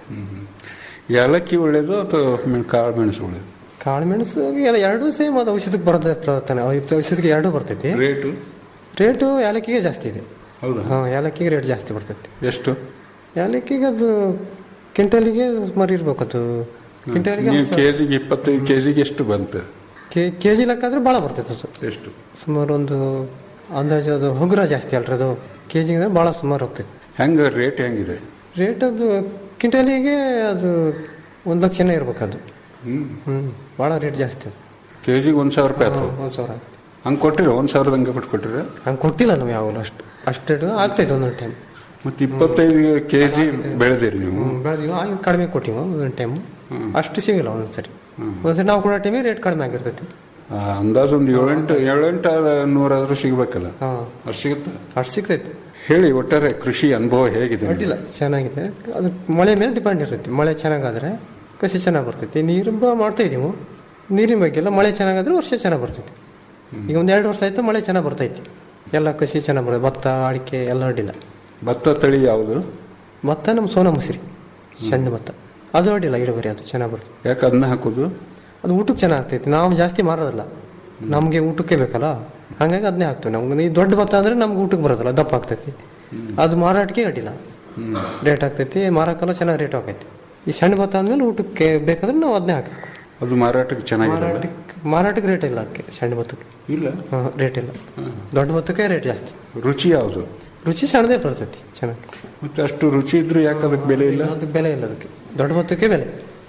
ಏಲಕ್ಕಿ ಒಳ್ಳೇದು ಅಥವಾ ಮೆ- ಕಾಳು ಮೆಣಸು ಒಳ್ಳೇದು ಕಾಳುಮೆಣಸು ಎಲ್ಲ ಎರಡೂ ಸೇಮ್ ಅದು ಔಷಧಕ್ಕೆ ಬರ್ತೈತೆ ಔಷಧಿಗೆ ಎರಡೂ ಬರ್ತೈತಿ ರೇಟು ರೇಟು ಏಲಕ್ಕಿಗೆ ಜಾಸ್ತಿ ಇದೆ ಹೌದಾ ಹಾಂ ಏಲಕ್ಕಿಗೆ ರೇಟ್ ಜಾಸ್ತಿ ಬರ್ತೈತಿ ಎಷ್ಟು ಏಲಕ್ಕಿಗೆ ಅದು ಕ್ವಿಂಟಲಿಗೆ ಸುಮಾರು ಇರ್ಬೇಕು ಅದು ಕ್ವಿಂಟಲಿಗೆ ನೀವು ಕೆಜಿಗೆ ಇಪ್ಪತ್ತೈದು ಕೆಜಿಗೆ ಎಷ್ಟು ಬಂತು ಕೆ ಜಿ ಲೆಕ್ಕ ಆದ್ರೆ ಭಾಳ ಬರ್ತೈತೆ ಅದು ಎಷ್ಟು ಸುಮಾರು ಒಂದು ಅಂದಾಜು ಅದು ಹೊಗುರ ಜಾಸ್ತಿ ಅಲ್ರಿ ಅದು ಕೆ ಜಿಗೆ ಭಾಳ ಸುಮಾರು ಹೋಗ್ತೈತಿ ಹೆಂಗ ರೇಟ್ ಹೆಂಗಿದೆ ರೇಟ್ ಅದು ಕ್ವಿಂಟಲಿಗೆ ಅದು ಒಂದು ಲಕ್ಷನೇ ಇರ್ಬೇಕು ಅದು ಹ್ಮ್ ಹ್ಞೂ ಭಾಳ ರೇಟ್ ಜಾಸ್ತಿ ಅದು ಕೆಜಿಗೆ ಒಂದ್ ಸಾವಿರ ರೂಪಾಯಿ ಆಯ್ತು ಒಂದು ಸಾವಿರ ಹಂಗೆ ಕೊಟ್ಟಿರ ಒಂದ್ ಸಾವಿರದ ಹಂಗೆ ಬಿಟ್ಟು ಕೊಟ್ಟಿರ ಹಂಗೆ ಕೊಟ್ಟಿಲ್ಲ ನಾವು ಯಾವಾಗಲೂ ಅಷ್ಟು ಅಷ್ಟು ಆಗ್ತೈತೆ ಒಂದೊಂದು ಟೈಮ್ ಮತ್ತೆ ಇಪ್ಪತ್ತೈದು ಕೆಜಿ ಬೆಳೆದಿರಿ ನೀವು ಬೆಳೆದಿವಿ ಆಗ ಕಡಿಮೆ ಕೊಟ್ಟಿವಿ ಒಂದೊಂದು ಟೈಮ್ ಅಷ್ಟು ಸಿಗಿಲ್ಲ ಒಂದೊಂದು ಸರಿ ಒಂದ್ಸರಿ ನಾವು ಕೊಡೋ ಟೈಮಿಗೆ ರೇಟ್ ಕಡಿಮೆ ಆಗಿರ್ತೈತಿ ಆ, ಅಂದಾಜು ಒಂದು ಏಳೆಂಟು ಏಳೆಂಟು ನೂರಾದ್ರೂ ಸಿಗ್ಬೇಕಲ್ಲ ಹಾಂ ಅಷ್ಟು ಸಿಗುತ್ತಾ ಅಷ್ಟು ಸಿಗ್ತೈತಿ ಹೇಳಿ ಒಟ್ಟಾರೆ ಕೃಷಿ ಅನುಭವ ಹೇಗಿದೆ ಅಡ್ಡಿಲ್ಲ ಚೆನ್ನಾಗಿದೆ ಅದು ಮಳೆ ಮೇಲೆ ಡಿಪೆಂಡ್ ಇರ್ತೈತಿ ಮಳೆ ಚೆನ್ನಾಗಾದ್ರೆ ಕಸಿ ಚೆನ್ನಾಗಿ ಬರ್ತೈತಿ ನೀರು ಬ- ಮಾಡ್ತಾ ಇದೀವಿ ನೀರಿನ ಬಗ್ಗೆ ಎಲ್ಲ ಮಳೆ ಚೆನ್ನಾಗಾದ್ರೆ ವರ್ಷ ಚೆನ್ನಾಗಿ ಬರ್ತೈತಿ ಈಗ ಒಂದು ಎರಡು ವರ್ಷ ಆಯ್ತು ಮಳೆ ಚೆನ್ನಾಗಿ ಬರ್ತೈತಿ ಎಲ್ಲ ಕಸಿ ಚೆನ್ನಾಗಿ ಬರ್ತೈತಿ ಭತ್ತ ಅಡಿಕೆ ಎಲ್ಲ ಅಡ್ಡಿಲ್ಲ ಭತ್ತ ತಳಿ ಯಾವುದು ಭತ್ತ ನಮ್ಮ ಸೋನಾ ಮುಸಿರಿ ಸಣ್ಣ ಭತ್ತ ಅದು ಅಡ್ಡಿಲ್ಲ ಇಳುವರಿ ಅದು ಚೆನ್ನಾಗಿ ಬರ್ತೈತಿ ಯಾಕೆ ಅದನ್ನ ಹಾಕೋದು ಅದು ಊಟಕ್ಕೆ ಚೆನ್ನಾಗಿ ಆಗ್ತೈತಿ ನಾವು ಜಾಸ್ತಿ ಮಾರೋದಿಲ್ಲ ನಮಗೆ ಊಟಕ್ಕೆ ಬೇಕಲ್ಲ ಹಾಗಾಗಿ ಅದನ್ನೇ ಹಾಕ್ತೀವಿ ನಮ್ಗೆ ಈ ದೊಡ್ಡ ಭತ್ತ ಅಂದ್ರೆ ನಮ್ಗೆ ಊಟಕ್ಕೆ ಬರೋದಿಲ್ಲ ದಪ್ಪ ಆಗ್ತೈತಿ ಅದು ಮಾರಾಟಕ್ಕೆ ಅಡ್ಡಿಲ್ಲ ರೇಟ್ ಆಗ್ತೈತಿ ಮಾರಕ್ಕೆಲ್ಲ ಚೆನ್ನಾಗಿ ರೇಟ್ ಆಗೈತಿ ಈ ಸಣ್ಣ ಭತ್ತ ಅಂದ್ಮೇಲೆ ಊಟಕ್ಕೆ ಬೇಕಾದ್ರೆ ನಾವು ಅದನ್ನೇ ಹಾಕಬೇಕು ಅದು ಮಾರಾಟಕ್ಕೆ ಚೆನ್ನಾಗಿದೆ ಮಾರಾಟಕ್ಕೆ ಮಾರಾಟಕ್ಕೆ ರೇಟ್ ಇಲ್ಲ ಅದಕ್ಕೆ ಸಣ್ಣ ಭತ್ತಕ್ಕೆ ಇಲ್ಲ ಹಾಂ ರೇಟ್ ಇಲ್ಲ ದೊಡ್ಡ ಭತ್ತಕ್ಕೆ ರೇಟ್ ಜಾಸ್ತಿ ರುಚಿ ಯಾವುದು ರುಚಿ ಸಣ್ಣದೇ ಬರ್ತೈತಿ ಚೆನ್ನಾಗಿ ಮತ್ತೆ ಅಷ್ಟು ರುಚಿ ಇದ್ರೂ ಯಾಕೆ ಅದಕ್ಕೆ ಬೆಲೆ ಇಲ್ಲ ಅದಕ್ಕೆ ಬೆಲೆ ಇಲ್ಲ ಅದಕ್ಕೆ ದೊಡ್ಡ ಭತ್ತಕ್ಕೆ ಬೆಲೆ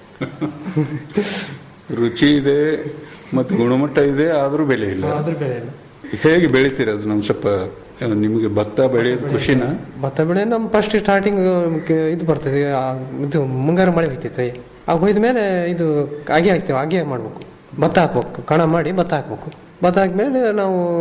ರುಚಿ ಇದೆ ಮತ್ತು ಗುಣಮಟ್ಟ ಇದೆ ಆದ್ರೂ ಬೆಲೆ ಇಲ್ಲ ಅದ್ರ ಬೆಲೆ ಇಲ್ಲ ಹೇಗೆ ಬೆಳಿತೀರ ಅದು ನಮ್ ಸ್ವಲ್ಪ ಆ, ನಿಮಗೆ ಭತ್ತ ಬೆಳೆಯೋದು ಖುಷಿನ ಭತ್ತ ಬೆಳೆ ನಮ್ಮ ಫಸ್ಟ್ ಸ್ಟಾರ್ಟಿಂಗ್ ಇದು ಬರ್ತದೆ ಆ, ಇದು ಮುಂಗಾರು ಮಳೆ ಹೋಯ್ತೈತೆ ಆಗ ಹೋಯ್ದ ಮೇಲೆ ಇದು ಅಗೆ ಹಾಕ್ತೇವೆ ಅಗೆ ಮಾಡ್ಬೇಕು ಭತ್ತ ಹಾಕ್ಬೇಕು ಕಣ ಮಾಡಿ ಭತ್ತ ಹಾಕ್ಬೇಕು ಭತ್ತ ಹಾಕ್ಮೇಲೆ ನಾವು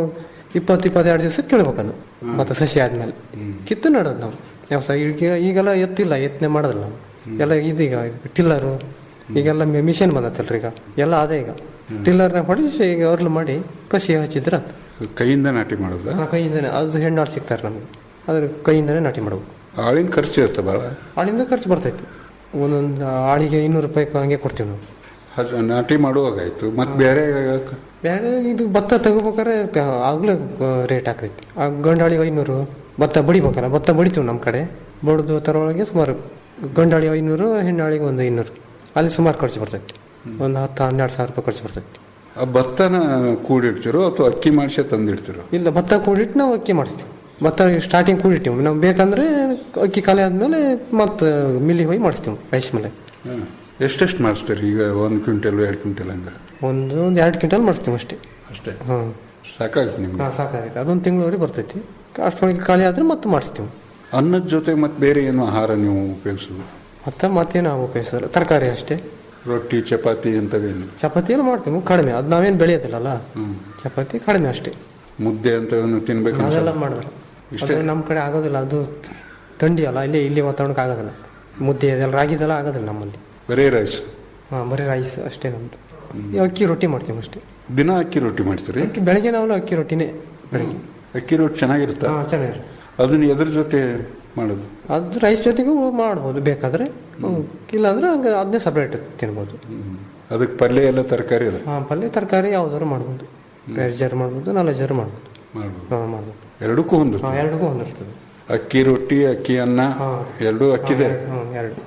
ಇಪ್ಪತ್ತು ಇಪ್ಪತ್ತೆರಡು ದಿವಸಕ್ಕೆ ಕೀಳ್ಬೇಕು ಅದು ಭತ್ತ ಸಸಿ ಆದ್ಮೇಲೆ ಕಿತ್ತು ನಡೋದು ನಾವು ವ್ಯವಸಾಯ ಈಗ ಈಗೆಲ್ಲ ಎತ್ತಿಲ್ಲ ಎತ್ತನೆ ಮಾಡೋದಿಲ್ಲ ನಾವು ಎಲ್ಲ ಇದೀಗ ಟಿಲ್ಲರು ಈಗೆಲ್ಲ ಮಿಷಿನ್ ಬಂದತ್ತಲ್ರಿ ಈಗ ಎಲ್ಲ ಅದೇ ಈಗ ಟಿಲ್ಲರ್ನ ಹೊಡಿಸಿ ಈಗ ಅರ್ಲು ಮಾಡಿ ಕಸಿ ಹಚ್ಚಿದ್ರೆ ಆತು. ಕೈಯಿಂದ ನಾಟಿ ಮಾಡೋದು ಆ ಕೈಯಿಂದನೇ ಅದು ಹೆಣ್ಣಾಳು ಸಿಗ್ತಾರೆ ನಮಗೆ ಅದ್ರ ಕೈಯಿಂದನೇ ನಾಟಿ ಮಾಡ್ಬೇಕು ಆಳಿನ ಖರ್ಚು ಇರುತ್ತೆ ಭಾಳ ಆಳಿಂದ ಖರ್ಚು ಬರ್ತೈತಿ ಒಂದೊಂದು ಆಳಿಗೆ ಇನ್ನೂರು ರೂಪಾಯಿ ಹಂಗೆ ಕೊಡ್ತೀವಿ ನಾವು ಅದು ನಾಟಿ ಮಾಡುವಾಗಾಯ್ತು ಮತ್ತೆ ಬೇರೆ ಬೇರೆ ಇದು ಭತ್ತ ತಗೋಬೇಕಾದ್ರೆ ಆಗ್ಲೇ ರೇಟ್ ಆಗ್ತೈತಿ ಆ ಗಂಡಾಳಿಗೆ ಐನೂರು ಭತ್ತ ಬಡಿಬೇಕಲ್ಲ ಭತ್ತ ಬಡಿತೀವಿ ನಮ್ಮ ಕಡೆ ಬಡ್ದು ತರೋಳಗೆ ಸುಮಾರು ಗಂಡಾಳಿ ಐನೂರು ಹೆಣ್ಣಾಳಿಗೆ ಒಂದು ಐನೂರು ಅಲ್ಲಿ ಸುಮಾರು ಖರ್ಚು ಬರ್ತೈತಿ ಒಂದು ಹತ್ತು ಹನ್ನೆರಡು ಸಾವಿರ ರೂಪಾಯಿ ಖರ್ಚು ಬರ್ತೈತಿ ಆ ಭತ್ತನ ಕೂಡಿಡ್ತಿರೋ ಅಥವಾ ಅಕ್ಕಿ ಮಾಡಿಸಿ ತಂದಿಡ್ತಿರೋ ಇಲ್ಲ ಭತ್ತ ಕೂಡಿಟ್ಟು ನಾವು ಅಕ್ಕಿ ಮಾಡಿಸ್ತೀವಿ ಭತ್ತ ಸ್ಟಾರ್ಟಿಂಗ್ ಕೂಡಿಟ್ಟಿವಿ ನಾವು ಬೇಕಂದ್ರೆ ಅಕ್ಕಿ ಖಾಲಿ ಆದ್ಮೇಲೆ ಮತ್ತೆ ಮಿಲ್ಲಿಗೆ ಹೋಗಿ ಮಾಡಿಸ್ತೀವಿ ರೈಸ್ ಮೇಲೆ ಹಾಂ ಎಷ್ಟೆಷ್ಟು ಮಾಡಿಸ್ತೀರಿ ಈಗ ಒಂದು ಕ್ವಿಂಟಲ್ ಎರಡು ಕ್ವಿಂಟಲ್ ಹಂಗೆ ಒಂದು ಒಂದು ಎರಡು ಕ್ವಿಂಟಲ್ ಮಾಡಿಸ್ತೀವಿ ಅಷ್ಟೇ ಅಷ್ಟೇ ಹಾಂ ಸಾಕಾಗುತ್ತೆ ನಿಮ್ಗೆ ಹಾಂ ಸಾಕಾಗೈತೆ ಅದೊಂದು ತಿಂಗಳವರೆಗೆ ಬರ್ತೈತಿ ಅಷ್ಟೊಳಗೆ ಖಾಲಿ ಆದರೆ ಮತ್ತೆ ಮಾಡಿಸ್ತೀವಿ ಅನ್ನದ ಜೊತೆ ಮತ್ತೆ ಬೇರೆ ಏನು ಆಹಾರ ನೀವು ಉಪಯೋಗಿಸೋದು ಮತ್ತೆ ಮತ್ತೇನು ನಾವು ಉಪಯೋಗಿಸೋಲ್ಲ ತರಕಾರಿ ಅಷ್ಟೇ ರೊಟ್ಟಿ ಚಪಾತಿ ಅಂತದೇನು ಚಪಾತಿ ಎಲ್ಲ ಮಾಡ್ತೀವಿ ಕಡಿಮೆ ಅದು ನಾವೇನು ಬೆಳೆಯೋದಿಲ್ಲಲ್ಲ ಹ್ಮ್. ಚಪಾತಿ ಕಡಿಮೆ ಅಷ್ಟೇ ಮುದ್ದೆ ಅಂತ ತಿನ್ಬೇಕು ಅದೆಲ್ಲ ಮಾಡಿದ್ರೆ ಇಷ್ಟೇ? ಅದು ನಮ್ಮ ಕಡೆ ಆಗೋದಿಲ್ಲ ಅದು ಥಂಡಿ ಅಲ್ಲ ಇಲ್ಲಿ ಇಲ್ಲಿ ವಾತಾವರಣಕ್ಕೆ ಆಗೋದಿಲ್ಲ ಮುದ್ದೆ ಅದೆಲ್ಲ ರಾಗಿದೆಲ್ಲ ಆಗೋದಿಲ್ಲ ನಮ್ಮಲ್ಲಿ ಬರೀ ರೈಸ್ ಹಾಂ ಬರೀ ರೈಸ್ ಅಷ್ಟೇ ನಮ್ಮದು ಈ ಅಕ್ಕಿ ರೊಟ್ಟಿ ಮಾಡ್ತೀವಿ ಅಷ್ಟೇ ದಿನ ಅಕ್ಕಿ ರೊಟ್ಟಿ ಮಾಡ್ತೀರಿ ಅಕ್ಕಿ ಬೆಳಗ್ಗೆ ನಾವು ಅಕ್ಕಿ ರೊಟ್ಟಿನೇ ಬೆಳಗ್ಗೆ ಅಕ್ಕಿ ರೊಟ್ಟಿ ಚೆನ್ನಾಗಿರುತ್ತಾ ಹಾಂ ಚೆನ್ನಾಗಿರುತ್ತೆ ಅದನ್ನ ಎದ್ರ ಜೊತೆ ಮಾಡೋದು ಅದು ರೈಸ್ ಜೊತೆಗೂ ಮಾಡ್ಬೋದು ಬೇಕಾದ್ರೆ ಹ್ಮ್. ಇಲ್ಲಾಂದ್ರೆ ಹಂಗೆ ಅದನ್ನೇ ಸಪ್ರೇಟ್ ತಿನ್ಬೋದು ಅದಕ್ಕೆ ಪಲ್ಯ ಎಲ್ಲ ತರಕಾರಿ ಅದ ಹಾಂ ಪಲ್ಯ ತರಕಾರಿ ಯಾವ್ದಾದ್ರು ಮಾಡ್ಬೋದು ವೆಜ್ಜರ್ ಮಾಡ್ಬೋದು ನಾನ್ ವೆಜ್ಜರ್ ಮಾಡ್ಬೋದು ಮಾಡ್ಬೋದು ಹಾಂ ಮಾಡ್ಬೋದು ಎರಡಕ್ಕೂ ಒಂದು ಹಾಂ ಎರಡಿಗೂ ಹೊಂದಿರ್ತದೆ ಅಕ್ಕಿ ರೊಟ್ಟಿ ಅಕ್ಕಿ ಅನ್ನ ಹಾ. ಎರಡೂ ಅಕ್ಕಿದೆ ಹ್ಞೂ ಎರಡು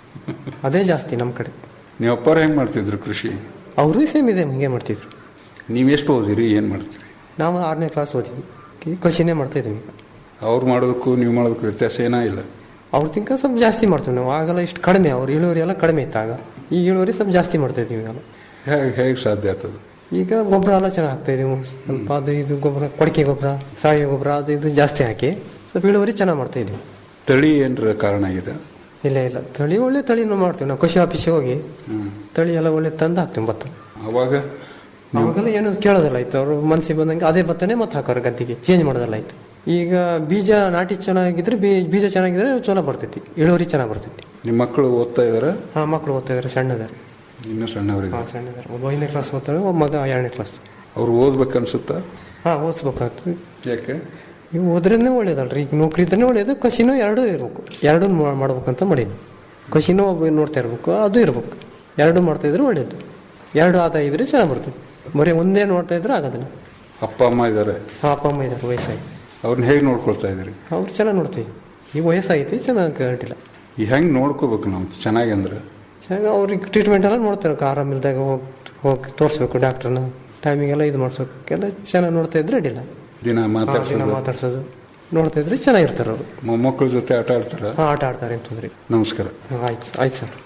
ಅದೇ ಜಾಸ್ತಿ ನಮ್ಮ ಕಡೆ ನೀವು ಅಪ್ಪಾರ ಹೆಂಗ್ ಮಾಡ್ತಿದ್ರು ಕೃಷಿ ಅವರು ಸೇಮ್ ಇದೆ ಹಿಂಗೆ ಮಾಡ್ತಿದ್ರು ನೀವು ಎಷ್ಟು ಓದಿರಿ ಏನು ಮಾಡ್ತೀರಿ ನಾವು ಆರನೇ ಕ್ಲಾಸ್ ಓದಿದ್ವಿ ಈ ಕೃಷಿನೇ ಮಾಡ್ತಾ ಇದ್ವಿ ಈಗ ಅವ್ರು ಮಾಡೋದಕ್ಕೂ ನೀವು ಮಾಡೋದಕ್ಕೂ ವ್ಯತ್ಯಾಸ ಏನೋ ಇಲ್ಲ ಅವ್ರ ತಿಂಕ ಸ್ವಲ್ಪ ಜಾಸ್ತಿ ಮಾಡ್ತೀವಿ ನಾವು ಆಗಲ್ಲ ಇಷ್ಟು ಕಡಿಮೆ ಅವ್ರ ಇಳುವರಿ ಎಲ್ಲ ಕಡಿಮೆ ಇತ್ತು ಆಗ ಈಗ ಇಳುವರಿ ಸ್ವಲ್ಪ ಜಾಸ್ತಿ ಮಾಡ್ತಾ ಇದ್ವಿ ಈಗೆಲ್ಲ ಹೇಗೆ ಹೇಗೆ ಸಾಧ್ಯ ಆಗ್ತದೆ ಈಗ ಗೊಬ್ಬರ ಎಲ್ಲ ಚೆನ್ನಾಗಿ ಹಾಕ್ತಾ ಇದೀವಿ ಸ್ವಲ್ಪ ಅದು ಇದು ಗೊಬ್ಬರ ಕೊಡಕೆ ಗೊಬ್ಬರ ಸಾವಯವ ಗೊಬ್ಬರ ಅದು ಇದು ಜಾಸ್ತಿ ಹಾಕಿ ಸ್ವಲ್ಪ ಇಳುವರಿ ಚೆನ್ನಾಗಿ ಮಾಡ್ತಾ ಇದೀವಿ ತಳಿ ಏನರ ಕಾರಣ ಆಗಿದೆ ಇಲ್ಲ ಇಲ್ಲ ತಳಿ ಒಳ್ಳೆ ತಳಿನೂ ಮಾಡ್ತೀವಿ ನಾವು ಕೃಷಿ ಆಫೀಸಿಗೆ ಹೋಗಿ ತಳಿ ಎಲ್ಲ ಒಳ್ಳೆ ತಂದು ಹಾಕ್ತೀವಿ ಭತ್ತ ಅವಾಗ ಅವಾಗೆಲ್ಲ ಏನು ಕೇಳೋದಿಲ್ಲ ಆಯ್ತು ಅವರು ಮನಸ್ಸಿಗೆ ಬಂದಂಗೆ ಅದೇ ಭತ್ತನೇ ಮತ್ತೆ ಹಾಕೋರು ಗದ್ದೆಗೆ ಚೇಂಜ್ ಮಾಡೋದಲ್ಲ ಆಯ್ತು ಈಗ ಬೀಜ ನಾಟಿ ಚೆನ್ನಾಗಿದ್ರೆ ಬೀ- ಬೀಜ ಚೆನ್ನಾಗಿದ್ರೆ ಚಲೋ ಬರ್ತೈತಿ ಇಳುವರಿ ಚೆನ್ನಾಗಿ ಬರ್ತೈತಿ ನಿಮ್ಮ ಮಕ್ಕಳು ಓದ್ತಾ ಇದಾರೆ ಹಾಂ ಮಕ್ಕಳು ಓದ್ತಾ ಇದಾರೆ ಸಣ್ಣದಾರೆ ಇನ್ನೂ ಸಣ್ಣವರಿಗೆ ಹಾಂ ಸಣ್ಣದಾರೆ ಒಬ್ಬ ಐದನೇ ಕ್ಲಾಸ್ ಓದ್ತಾರೆ ಒಬ್ಬ ಮಗ ಎರಡನೇ ಕ್ಲಾಸ್ ಅವ್ರು ಓದ್ಬೇಕನ್ಸುತ್ತಾ ಹಾಂ ಓದಿಸ್ಬೇಕಾಗ್ತದೆ ಯಾಕೆ ಈಗ ಓದ್ರೇನೆ ಒಳ್ಳೇದಲ್ರಿ ಈಗ ನೌಕರಿ ಇದ್ರೆ ಒಳ್ಳೇದು ಕಸಿನೂ ಎರಡೂ ಇರ್ಬೇಕು ಎರಡೂ ಮಾ- ಮಾಡ್ಬೇಕಂತ ಮಾಡೀನಿ ಕಸಿನೂ ಒಬ್ಬ ನೋಡ್ತಾ ಇರ್ಬೇಕು ಅದು ಇರ್ಬೇಕು ಎರಡೂ ಮಾಡ್ತಾ ಇದ್ರೆ ಒಳ್ಳೇದು ಎರಡು ಆದಾಯ ಇದ್ರೆ ಚೆನ್ನಾಗಿ ಬರ್ತದೆ ಬರೀ ಒಂದೇ ನೋಡ್ತಾ ಇದ್ರೆ ಆಗೋದಿಲ್ಲ ಅಪ್ಪ ಅಮ್ಮ ಇದ್ದಾರೆ ಹಾಂ ಅಪ್ಪ ಅಮ್ಮ ಇದ್ದಾರೆ ವಯಸ್ಸಾಗಿ ಅವ್ರನ್ನ ಹೇಗೆ ನೋಡ್ಕೊಳ್ತಾ ಇದ್ದೀರಿ ಅವ್ರು ಚೆನ್ನಾಗಿ ನೋಡ್ತೀವಿ ಈ ವಯಸ್ಸಾಗೈತಿ ಚೆನ್ನಾಗಿ ಅಡ್ಡಿಲ್ಲ ಈ ಹೆಂಗೆ ನೋಡ್ಕೋಬೇಕು ನಾವು ಚೆನ್ನಾಗಿ ಅಂದ್ರೆ ಚೆನ್ನಾಗಿ ಅವ್ರಿಗೆ ಟ್ರೀಟ್ಮೆಂಟ್ ಎಲ್ಲ ನೋಡ್ತಾರೆ ಆರಾಮಿಲ್ದಾಗ ಹೋಗಿ ಹೋಗಿ ತೋರಿಸ್ಬೇಕು ಡಾಕ್ಟ್ರನ್ನ ಟೈಮಿಗೆಲ್ಲ ಇದು ಮಾಡಿಸ್ಬೇಕು ಎಲ್ಲ ಚೆನ್ನಾಗಿ ನೋಡ್ತಾ ಇದ್ರೆ ಅಡ್ಡಿಲ್ಲ ದಿನ ಹಾ, ದಿನ ಮಾತಾಡ್ಸೋದು ಮಾತಾಡ್ಸೋದು ನೋಡ್ತಾ ಇದ್ರೆ ಚೆನ್ನಾಗಿರ್ತಾರೆ ಅವರು ಮೊಮ್ಮಕ್ಕಳ ಜೊತೆ ಆಟ ಆಡ್ತಾರ ಹಾಂ ಆಟ ಆಡ್ತಾರೆ ಅಂತಂದ್ರೆ ನಮಸ್ಕಾರ ಆಯ್ತು ಆಯ್ತು ಸರ್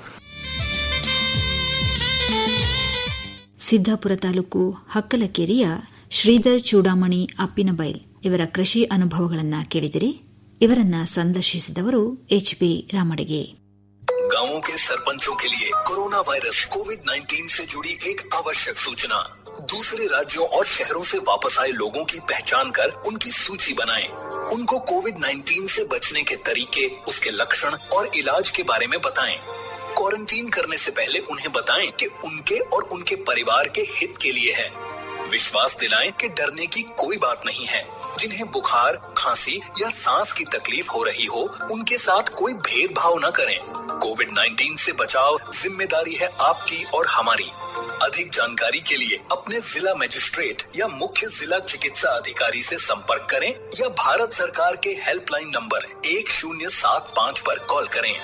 ಸಿದ್ದಾಪುರ ತಾಲೂಕು ಹಕ್ಕಲಕೇರಿಯ ಶ್ರೀಧರ್ ಚೂಡಾಮಣಿ ಅಪ್ಪಿನಬೈಲ್ ಇವರ ಕೃಷಿ ಅನುಭವಗಳನ್ನ ಕೇಳಿದಿರಿ ಇವರನ್ನ ಸಂದರ್ಶಿಸಿದವರು ಎಚ್ಪಿ ರಾಮಡಿಗೆ गांवों के सरपंचों के लिए कोरोना वायरस कोविड 19 से जुड़ी एक आवश्यक सूचना दूसरे राज्यों और शहरों से वापस आए लोगों की पहचान कर उनकी सूची बनाएं। उनको कोविड 19 से बचने के तरीके उसके लक्षण और इलाज के बारे में बताएं। क्वारंटीन करने से पहले उन्हें बताएं कि उनके और उनके परिवार के हित के लिए है विश्वास दिलाएं कि डरने की कोई बात नहीं है जिन्हें बुखार खांसी या सांस की तकलीफ हो रही हो उनके साथ कोई भेदभाव न करें कोविड 19 से बचाव जिम्मेदारी है आपकी और हमारी अधिक जानकारी के लिए अपने जिला मजिस्ट्रेट या मुख्य जिला चिकित्सा अधिकारी से संपर्क करें या भारत सरकार के हेल्पलाइन नंबर एक शून्य सात पाँच पर कॉल करें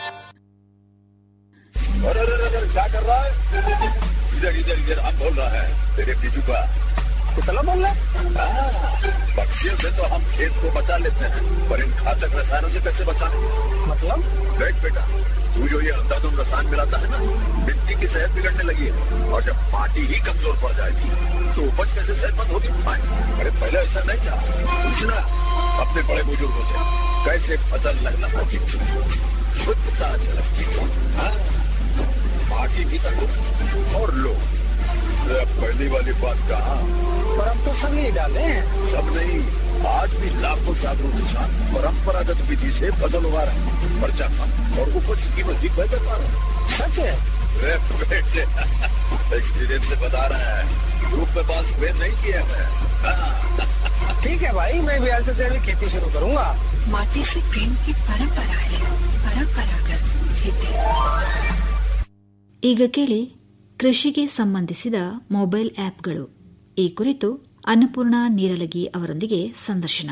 अरे अरे अरे क्या कर रहा है इधर इधर इधर हम बोल रहा है तेरे बीजू का कुतला बोल रहा है पक्षियों से तो हम खेत को बचा लेते हैं पर इन घातक रसायनों से कैसे बचाएं मतलब देख बेटा तू जो ये अंधाधुंध रसायन मिलाता है ना मिट्टी की सेहत बिगड़ने लगी है और जब माटी ही कमजोर पड़ जाएगी तो उपज कैसे सेहतमंद होगी अरे पहले ऐसा नहीं था पूछना अपने बड़े बुजुर्गों से कैसे फसल लगना होती शुद्धता झलकती हाँ? पार्टी भी तक और लोग अरे पहली वाली बात कहा पर हम तो सब नहीं डाले सब नहीं आज भी लाखों जागरूक किसान परंपरागत विधि से फसल उगा रहे हैं खर्चा कम और उपज की कीमत भी बेहतर पा रहे हैं सच है अरे बेटे एक्सपीरियंस से बता रहे हैं ग्रुप में बात स्पेयर नहीं किया है हाँ, ठीक है भाई मैं भी आज से तेरी खेती शुरू करूंगा माटी से प्रेम की परंपरा है परंपरागत खेती ಈಗ ಕೇಳಿ ಕೃಷಿಗೆ ಸಂಬಂಧಿಸಿದ ಮೊಬೈಲ್ ಆಪ್ಗಳು ಈ ಕುರಿತು ಅನ್ನಪೂರ್ಣ ನೀರಲಗಿ ಅವರೊಂದಿಗೆ ಸಂದರ್ಶನ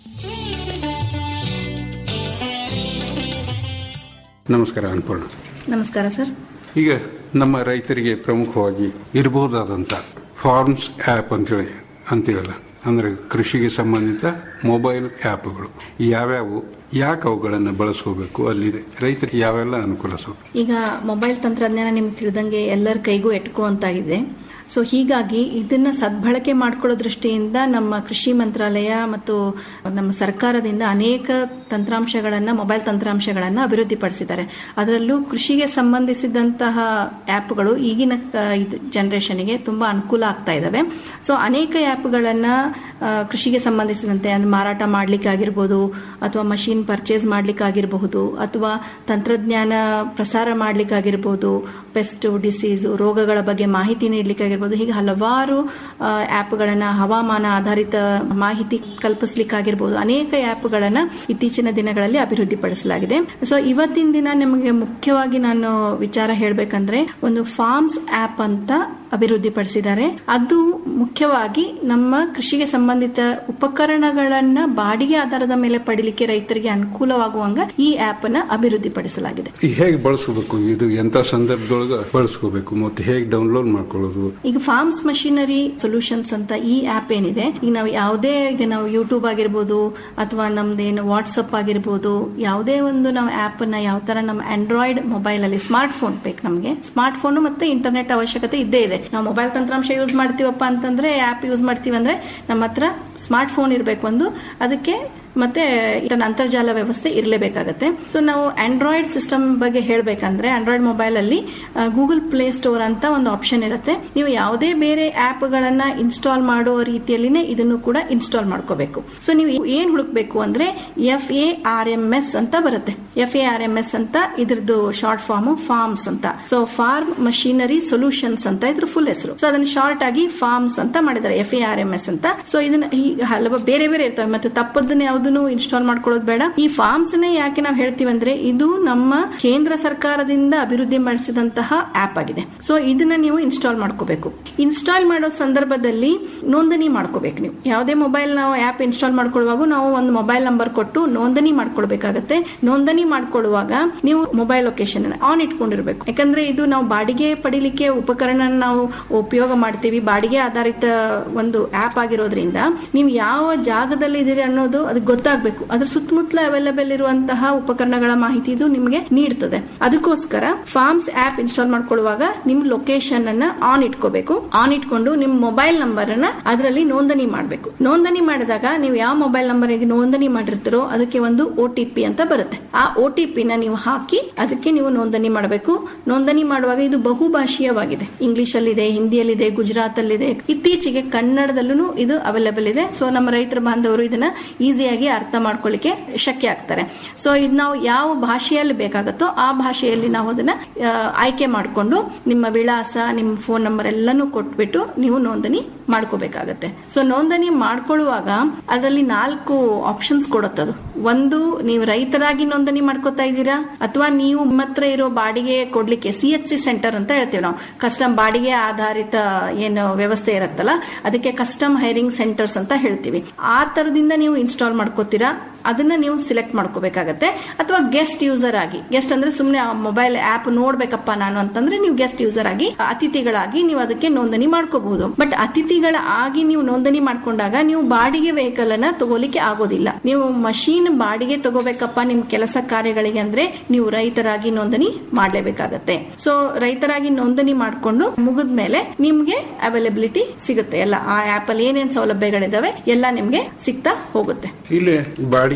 ನಮಸ್ಕಾರ ಅನ್ಪೂರ್ಣ ನಮಸ್ಕಾರ ಸರ್ ಈಗ ನಮ್ಮ ರೈತರಿಗೆ ಪ್ರಮುಖವಾಗಿ ಇರಬಹುದಾದಂಥ ಫಾರ್ಮ್ಸ್ ಆ್ಯಪ್ ಅಂತೇಳಿ ಅಂತೀವಲ್ಲ ಅಂದ್ರೆ ಕೃಷಿಗೆ ಸಂಬಂಧಿತ ಮೊಬೈಲ್ ಆ್ಯಪ್ಗಳು ಯಾವ್ಯಾವು ಯಾಕೆ ಅವುಗಳನ್ನು ಬಳಸ್ಕೋಬೇಕು ಅಲ್ಲಿದೆ ರೈತರಿಗೆ ಯಾವೆಲ್ಲ ಅನುಕೂಲ ಸ್ವಲ್ಪ ಈಗ ಮೊಬೈಲ್ ತಂತ್ರಜ್ಞಾನ ನಿಮ್ಗೆ ತಿಳಿದಂಗೆ ಎಲ್ಲರ ಕೈಗೂ ಎಟ್ಕುವಂತಾಗಿದೆ ಸೊ ಹೀಗಾಗಿ ಇದನ್ನ ಸದ್ಬಳಕೆ ಮಾಡ್ಕೊಳ್ಳೋ ದೃಷ್ಟಿಯಿಂದ ನಮ್ಮ ಕೃಷಿ ಮಂತ್ರಾಲಯ ಮತ್ತು ನಮ್ಮ ಸರ್ಕಾರದಿಂದ ಅನೇಕ ತಂತ್ರಾಂಶಗಳನ್ನ ಮೊಬೈಲ್ ತಂತ್ರಾಂಶಗಳನ್ನ ಅಭಿವೃದ್ಧಿಪಡಿಸಿದ್ದಾರೆ ಅದರಲ್ಲೂ ಕೃಷಿಗೆ ಸಂಬಂಧಿಸಿದಂತಹ ಆ್ಯಪ್ಗಳು ಈಗಿನ ಜನರೇಷನ್ಗೆ ತುಂಬಾ ಅನುಕೂಲ ಆಗ್ತಾ ಇದಾವೆ ಸೊ ಅನೇಕ ಆ್ಯಪ್ಗಳನ್ನ ಆ, ಕೃಷಿಗೆ ಸಂಬಂಧಿಸಿದಂತೆ ಅಂದ್ರೆ ಮಾರಾಟ ಮಾಡ್ಲಿಕ್ಕಾಗಿರ್ಬೋದು ಅಥವಾ ಮಷಿನ್ ಪರ್ಚೇಸ್ ಮಾಡ್ಲಿಕ್ಕಾಗಿರಬಹುದು ಅಥವಾ ತಂತ್ರಜ್ಞಾನ ಪ್ರಸಾರ ಮಾಡ್ಲಿಕ್ಕಾಗಿರ್ಬೋದು ಪೆಸ್ಟ್ ಡಿಸೀಸು ರೋಗಗಳ ಬಗ್ಗೆ ಮಾಹಿತಿ ನೀಡಲಿಕ್ಕಾಗಿರ್ಬೋದು ಹೀಗೆ ಹಲವಾರು ಆ್ಯಪ್ಗಳನ್ನ ಹವಾಮಾನ ಆಧಾರಿತ ಮಾಹಿತಿ ಕಲ್ಪಿಸ್ಲಿಕ್ಕಾಗಿರ್ಬೋದು ಅನೇಕ ಆ್ಯಪ್ಗಳನ್ನ ಇತ್ತೀಚಿನ ದಿನಗಳಲ್ಲಿ ಅಭಿವೃದ್ಧಿಪಡಿಸಲಾಗಿದೆ ಸೊ ಇವತ್ತಿನ ದಿನ ನಿಮಗೆ ಮುಖ್ಯವಾಗಿ ನಾನು ವಿಚಾರ ಹೇಳಬೇಕಂದ್ರೆ ಒಂದು ಫಾರ್ಮ್ಸ್ ಆ್ಯಪ್ ಅಂತ ಅಭಿವೃದ್ಧಿಪಡಿಸಿದ್ದಾರೆ ಅದು ಮುಖ್ಯವಾಗಿ ನಮ್ಮ ಕೃಷಿಗೆ ಸಂಬಂಧಿತ ಉಪಕರಣಗಳನ್ನ ಬಾಡಿಗೆ ಆಧಾರದ ಮೇಲೆ ಪಡಿಲಿಕ್ಕೆ ರೈತರಿಗೆ ಅನುಕೂಲವಾಗುವಂಗ ಈ ಆಪ್ ಅನ್ನ ಅಭಿವೃದ್ಧಿಪಡಿಸಲಾಗಿದೆ ಈಗ ಹೇಗೆ ಬಳಸ್ಕೋಬೇಕು ಇದು ಎಂಥ ಸಂದರ್ಭದೊಳಗೆ ಬಳಸ್ಕೋಬೇಕು ಮತ್ತೆ ಹೇಗೆ ಡೌನ್ಲೋಡ್ ಮಾಡ್ಕೊಳ್ಳೋದು ಈಗ ಫಾರ್ಮ್ಸ್ ಮಷಿನರಿ ಸೊಲ್ಯೂಷನ್ಸ್ ಅಂತ ಈ ಆಪ್ ಏನಿದೆ ಈಗ ನಾವು ಯಾವುದೇ ಈಗ ನಾವು ಯೂಟ್ಯೂಬ್ ಆಗಿರ್ಬೋದು ಅಥವಾ ನಮ್ದೇನು ವಾಟ್ಸಪ್ ಆಗಿರ್ಬೋದು ಯಾವುದೇ ಒಂದು ನಾವು ಆಪ್ ಅನ್ನ ಯಾವ ತರ ನಮ್ಮ ಆಂಡ್ರಾಯ್ಡ್ ಮೊಬೈಲ್ ಅಲ್ಲಿ ಸ್ಮಾರ್ಟ್ ಫೋನ್ ಬೇಕು ನಮಗೆ ಸ್ಮಾರ್ಟ್ ಫೋನ್ ಮತ್ತೆ ಇಂಟರ್ನೆಟ್ ಅವಶ್ಯಕತೆ ಇದ್ದೇ ಇದೆ ನಾವು ಮೊಬೈಲ್ ತಂತ್ರಾಂಶ ಯೂಸ್ ಮಾಡ್ತೀವಪ್ಪ ಅಂತಂದ್ರೆ ಆಪ್ ಯೂಸ್ ಮಾಡ್ತೀವಿ ಅಂದ್ರೆ ನಮ್ಮ ಹತ್ರ ಸ್ಮಾರ್ಟ್ ಫೋನ್ ಇರಬೇಕು ಒಂದು ಅದಕ್ಕೆ ಮತ್ತೆ ಇದನ್ನ ಅಂತರ್ಜಾಲ ವ್ಯವಸ್ಥೆ ಇರಲೇಬೇಕಾಗತ್ತೆ ಸೊ ನಾವು ಆಂಡ್ರಾಯ್ಡ್ ಸಿಸ್ಟಮ್ ಬಗ್ಗೆ ಹೇಳಬೇಕಂದ್ರೆ ಆಂಡ್ರಾಯ್ಡ್ ಮೊಬೈಲ್ ಅಲ್ಲಿ ಗೂಗಲ್ ಪ್ಲೇ ಸ್ಟೋರ್ ಅಂತ ಒಂದು ಆಪ್ಷನ್ ಇರುತ್ತೆ ನೀವು ಯಾವುದೇ ಬೇರೆ ಆಪ್ ಗಳನ್ನ ಇನ್ಸ್ಟಾಲ್ ಮಾಡೋ ರೀತಿಯಲ್ಲಿನೇ ಇದನ್ನು ಕೂಡ ಇನ್ಸ್ಟಾಲ್ ಮಾಡ್ಕೋಬೇಕು ಸೊ ನೀವು ಏನ್ ಹುಡುಕ್ಬೇಕು ಅಂದ್ರೆ F A R M S ಅಂತ ಬರುತ್ತೆ F A R M S ಅಂತ ಇದ್ರದ್ದು ಶಾರ್ಟ್ ಫಾರ್ಮ್ ಫಾರ್ಮ್ಸ್ ಅಂತ ಸೊ ಫಾರ್ಮ್ ಮಷಿನರಿ ಸೊಲ್ಯೂಷನ್ಸ್ ಅಂತ ಇದ್ರ ಫುಲ್ ಹೆಸರು ಸೊ ಅದನ್ನ ಶಾರ್ಟ್ ಆಗಿ ಫಾರ್ಮ್ಸ್ ಅಂತ ಮಾಡಿದ್ದಾರೆ F A R M S ಅಂತ ಸೊ ಇದನ್ನ ಈ ಹಲವು ಬೇರೆ ಬೇರೆ ಇರ್ತವೆ ಮತ್ತೆ ತಪ್ಪದನ್ನ ಯಾವ್ದನ್ನು ಇನ್ಸ್ಟಾಲ್ ಮಾಡ್ಕೊಳ್ಳೋದು ಬೇಡ ಈ ಫಾರ್ಮ್ಸ್ ನೇ ಯಾಕೆ ನಾವು ಹೇಳ್ತೀವಿ ಅಂದ್ರೆ ಇದು ನಮ್ಮ ಕೇಂದ್ರ ಸರ್ಕಾರದಿಂದ ಅಭಿವೃದ್ಧಿ ಮಾಡಿಸಿದಂತಹ ಆಪ್ ಆಗಿದೆ ಸೊ ಇದನ್ನ ನೀವು ಇನ್ಸ್ಟಾಲ್ ಮಾಡ್ಕೋಬೇಕು ಇನ್ಸ್ಟಾಲ್ ಮಾಡೋ ಸಂದರ್ಭದಲ್ಲಿ ನೋಂದಣಿ ಮಾಡ್ಕೋಬೇಕು ನೀವು ಯಾವುದೇ ಮೊಬೈಲ್ ನಾವು ಆಪ್ ಇನ್ಸ್ಟಾಲ್ ಮಾಡ್ಕೊಳ್ಳುವಾಗ ನಾವು ಒಂದು ಮೊಬೈಲ್ ನಂಬರ್ ಕೊಟ್ಟು ನೋಂದಣಿ ಮಾಡ್ಕೊಳ್ಬೇಕಾಗತ್ತೆ ನೋಂದಣಿ ಮಾಡ್ಕೊಳ್ಳುವಾಗ ನೀವು ಮೊಬೈಲ್ ಲೊಕೇಶನ್ ಆನ್ ಇಟ್ಕೊಂಡಿರ್ಬೇಕು ಯಾಕಂದ್ರೆ ಇದು ನಾವು ಬಾಡಿಗೆ ಪಡಿಲಿಕ್ಕೆ ಉಪಕರಣ ನಾವು ಉಪಯೋಗ ಮಾಡ್ತೀವಿ ಬಾಡಿಗೆ ಆಧಾರಿತ ಒಂದು ಆಪ್ ಆಗಿರೋದ್ರಿಂದ ನೀವು ಯಾವ ಜಾಗದಲ್ಲಿ ಇದೀರಿ ಅನ್ನೋದು ಅದಕ್ಕೆ ಗೊತ್ತಾಗಬೇಕು ಅದ್ರ ಸುತ್ತಮುತ್ತಲ ಅವೈಲೇಬಲ್ ಇರುವಂತಹ ಉಪಕರಣಗಳ ಮಾಹಿತಿ ಇದು ನಿಮಗೆ ನೀಡ್ತದೆ ಅದಕ್ಕೋಸ್ಕರ ಫಾರ್ಮ್ಸ್ ಆಪ್ ಇನ್ಸ್ಟಾಲ್ ಮಾಡ್ಕೊಳ್ಳುವಾಗ ನಿಮ್ ಲೊಕೇಶನ್ ಅನ್ನ ಆನ್ ಇಟ್ಕೋಬೇಕು ಆನ್ ಇಟ್ಕೊಂಡು ನಿಮ್ ಮೊಬೈಲ್ ನಂಬರ್ ಅನ್ನ ಅದರಲ್ಲಿ ನೋಂದಣಿ ಮಾಡಬೇಕು ನೋಂದಣಿ ಮಾಡಿದಾಗ ನೀವು ಯಾವ ಮೊಬೈಲ್ ನಂಬರ್ ನೋಂದಣಿ ಮಾಡಿರ್ತೀರೋ ಅದಕ್ಕೆ ಒಂದು ಒ ಟಿ ಪಿ ಅಂತ ಬರುತ್ತೆ ಆ ಒ ಟಿ ಪಿನ ನೀವು ಹಾಕಿ ಅದಕ್ಕೆ ನೀವು ನೋಂದಣಿ ಮಾಡಬೇಕು ನೋಂದಣಿ ಮಾಡುವಾಗ ಇದು ಬಹುಭಾಷೀಯವಾಗಿದೆ ಇಂಗ್ಲಿಷ್ ಅಲ್ಲಿದೆ ಹಿಂದಿಯಲ್ಲಿದೆ ಗುಜರಾತ್ ಅಲ್ಲಿದೆ ಇತ್ತೀಚೆಗೆ ಕನ್ನಡದಲ್ಲೂ ಇದು ಅವೈಲೇಬಲ್ ಇದೆ ಸೊ ನಮ್ಮ ರೈತರ ಬಾಂಧವರು ಇದನ್ನ ಈಸಿಯಾಗಿ ಅರ್ಥ ಮಾಡ್ಕೊಳ್ಳಿಕ್ಕೆ ಶಕ್ಯ ಆಗ್ತಾರೆ ಸೊ ಇದು ನಾವು ಯಾವ ಭಾಷೆಯಲ್ಲಿ ಬೇಕಾಗುತ್ತೋ ಆ ಭಾಷೆಯಲ್ಲಿ ನಾವು ಅದನ್ನ ಆ, ಆಯ್ಕೆ ಮಾಡಿಕೊಂಡು ನಿಮ್ಮ ವಿಳಾಸ ನಿಮ್ಮ ಫೋನ್ ನಂಬರ್ ಎಲ್ಲಾನು ಕೊಟ್ಬಿಟ್ಟು ನೀವು ನೋಂದಣಿ ಮಾಡ್ಕೋಬೇಕಾಗತ್ತೆ ಸೊ ನೋಂದಣಿ ಮಾಡ್ಕೊಳ್ಳುವಾಗ ಅದರಲ್ಲಿ ನಾಲ್ಕು ಆಪ್ಷನ್ಸ್ ಕೊಡುತ್ತದು ಒಂದು ನೀವು ರೈತರಾಗಿ ನೋಂದಣಿ ಮಾಡ್ಕೋತಾ ಇದ್ದೀರಾ ಅಥವಾ ನೀವು ನಿಮ್ಮ ಹತ್ರ ಇರೋ ಬಾಡಿಗೆ ಕೊಡ್ಲಿಕ್ಕೆ ಸಿ ಎಚ್ ಸಿ ಸೆಂಟರ್ ಅಂತ ಹೇಳ್ತೀವಿ ನಾವು ಕಸ್ಟಮ್ ಬಾಡಿಗೆ ಆಧಾರಿತ ಏನು ವ್ಯವಸ್ಥೆ ಇರುತ್ತಲ್ಲ ಅದಕ್ಕೆ ಕಸ್ಟಮ್ ಹೈರಿಂಗ್ ಸೆಂಟರ್ಸ್ ಅಂತ ಹೇಳ್ತೀವಿ ಆ ತರದಿಂದ ನೀವು ಇನ್ಸ್ಟಾಲ್ ಮಾಡ್ಕೋತೀರಾ ಅದನ್ನ ನೀವು ಸಿಲೆಕ್ಟ್ ಮಾಡ್ಕೋಬೇಕಾಗತ್ತೆ ಅಥವಾ ಗೆಸ್ಟ್ ಯೂಸರ್ ಆಗಿ ಗೆಸ್ಟ್ ಅಂದ್ರೆ ಸುಮ್ಮನೆ ಮೊಬೈಲ್ ಆಪ್ ನೋಡ್ಬೇಕಪ್ಪ ನಾನು ಅಂತಂದ್ರೆ ನೀವು ಗೆಸ್ಟ್ ಯೂಸರ್ ಆಗಿ ಅತಿಥಿಗಳಾಗಿ ನೀವು ಅದಕ್ಕೆ ನೋಂದಣಿ ಮಾಡ್ಕೋಬಹುದು ಬಟ್ ಅತಿಥಿಗಳ ಆಗಿ ನೀವು ನೋಂದಣಿ ಮಾಡ್ಕೊಂಡಾಗ ನೀವು ಬಾಡಿಗೆ ವೆಹಿಕಲ್ ಅನ್ನ ತಗೋಲಿಕ್ಕೆ ಆಗೋದಿಲ್ಲ ನೀವು ಮಷೀನ್ ಬಾಡಿಗೆ ತಗೋಬೇಕಪ್ಪ ನಿಮ್ ಕೆಲಸ ಕಾರ್ಯಗಳಿಗೆ ಅಂದ್ರೆ ನೀವು ರೈತರಾಗಿ ನೋಂದಣಿ ಮಾಡ್ಲೇಬೇಕಾಗತ್ತೆ ಸೊ ರೈತರಾಗಿ ನೋಂದಣಿ ಮಾಡ್ಕೊಂಡು ಮುಗಿದ್ಮೇಲೆ ನಿಮ್ಗೆ ಅವೈಲಬಿಲಿಟಿ ಸಿಗುತ್ತೆ ಎಲ್ಲ ಆ ಆಪ್ ಅಲ್ಲಿ ಏನೇನ್ ಸೌಲಭ್ಯಗಳಿದಾವೆ ಎಲ್ಲ ನಿಮ್ಗೆ ಸಿಗ್ತಾ ಹೋಗುತ್ತೆ ಇಲ್ಲಿ ಬಾಡಿಗೆ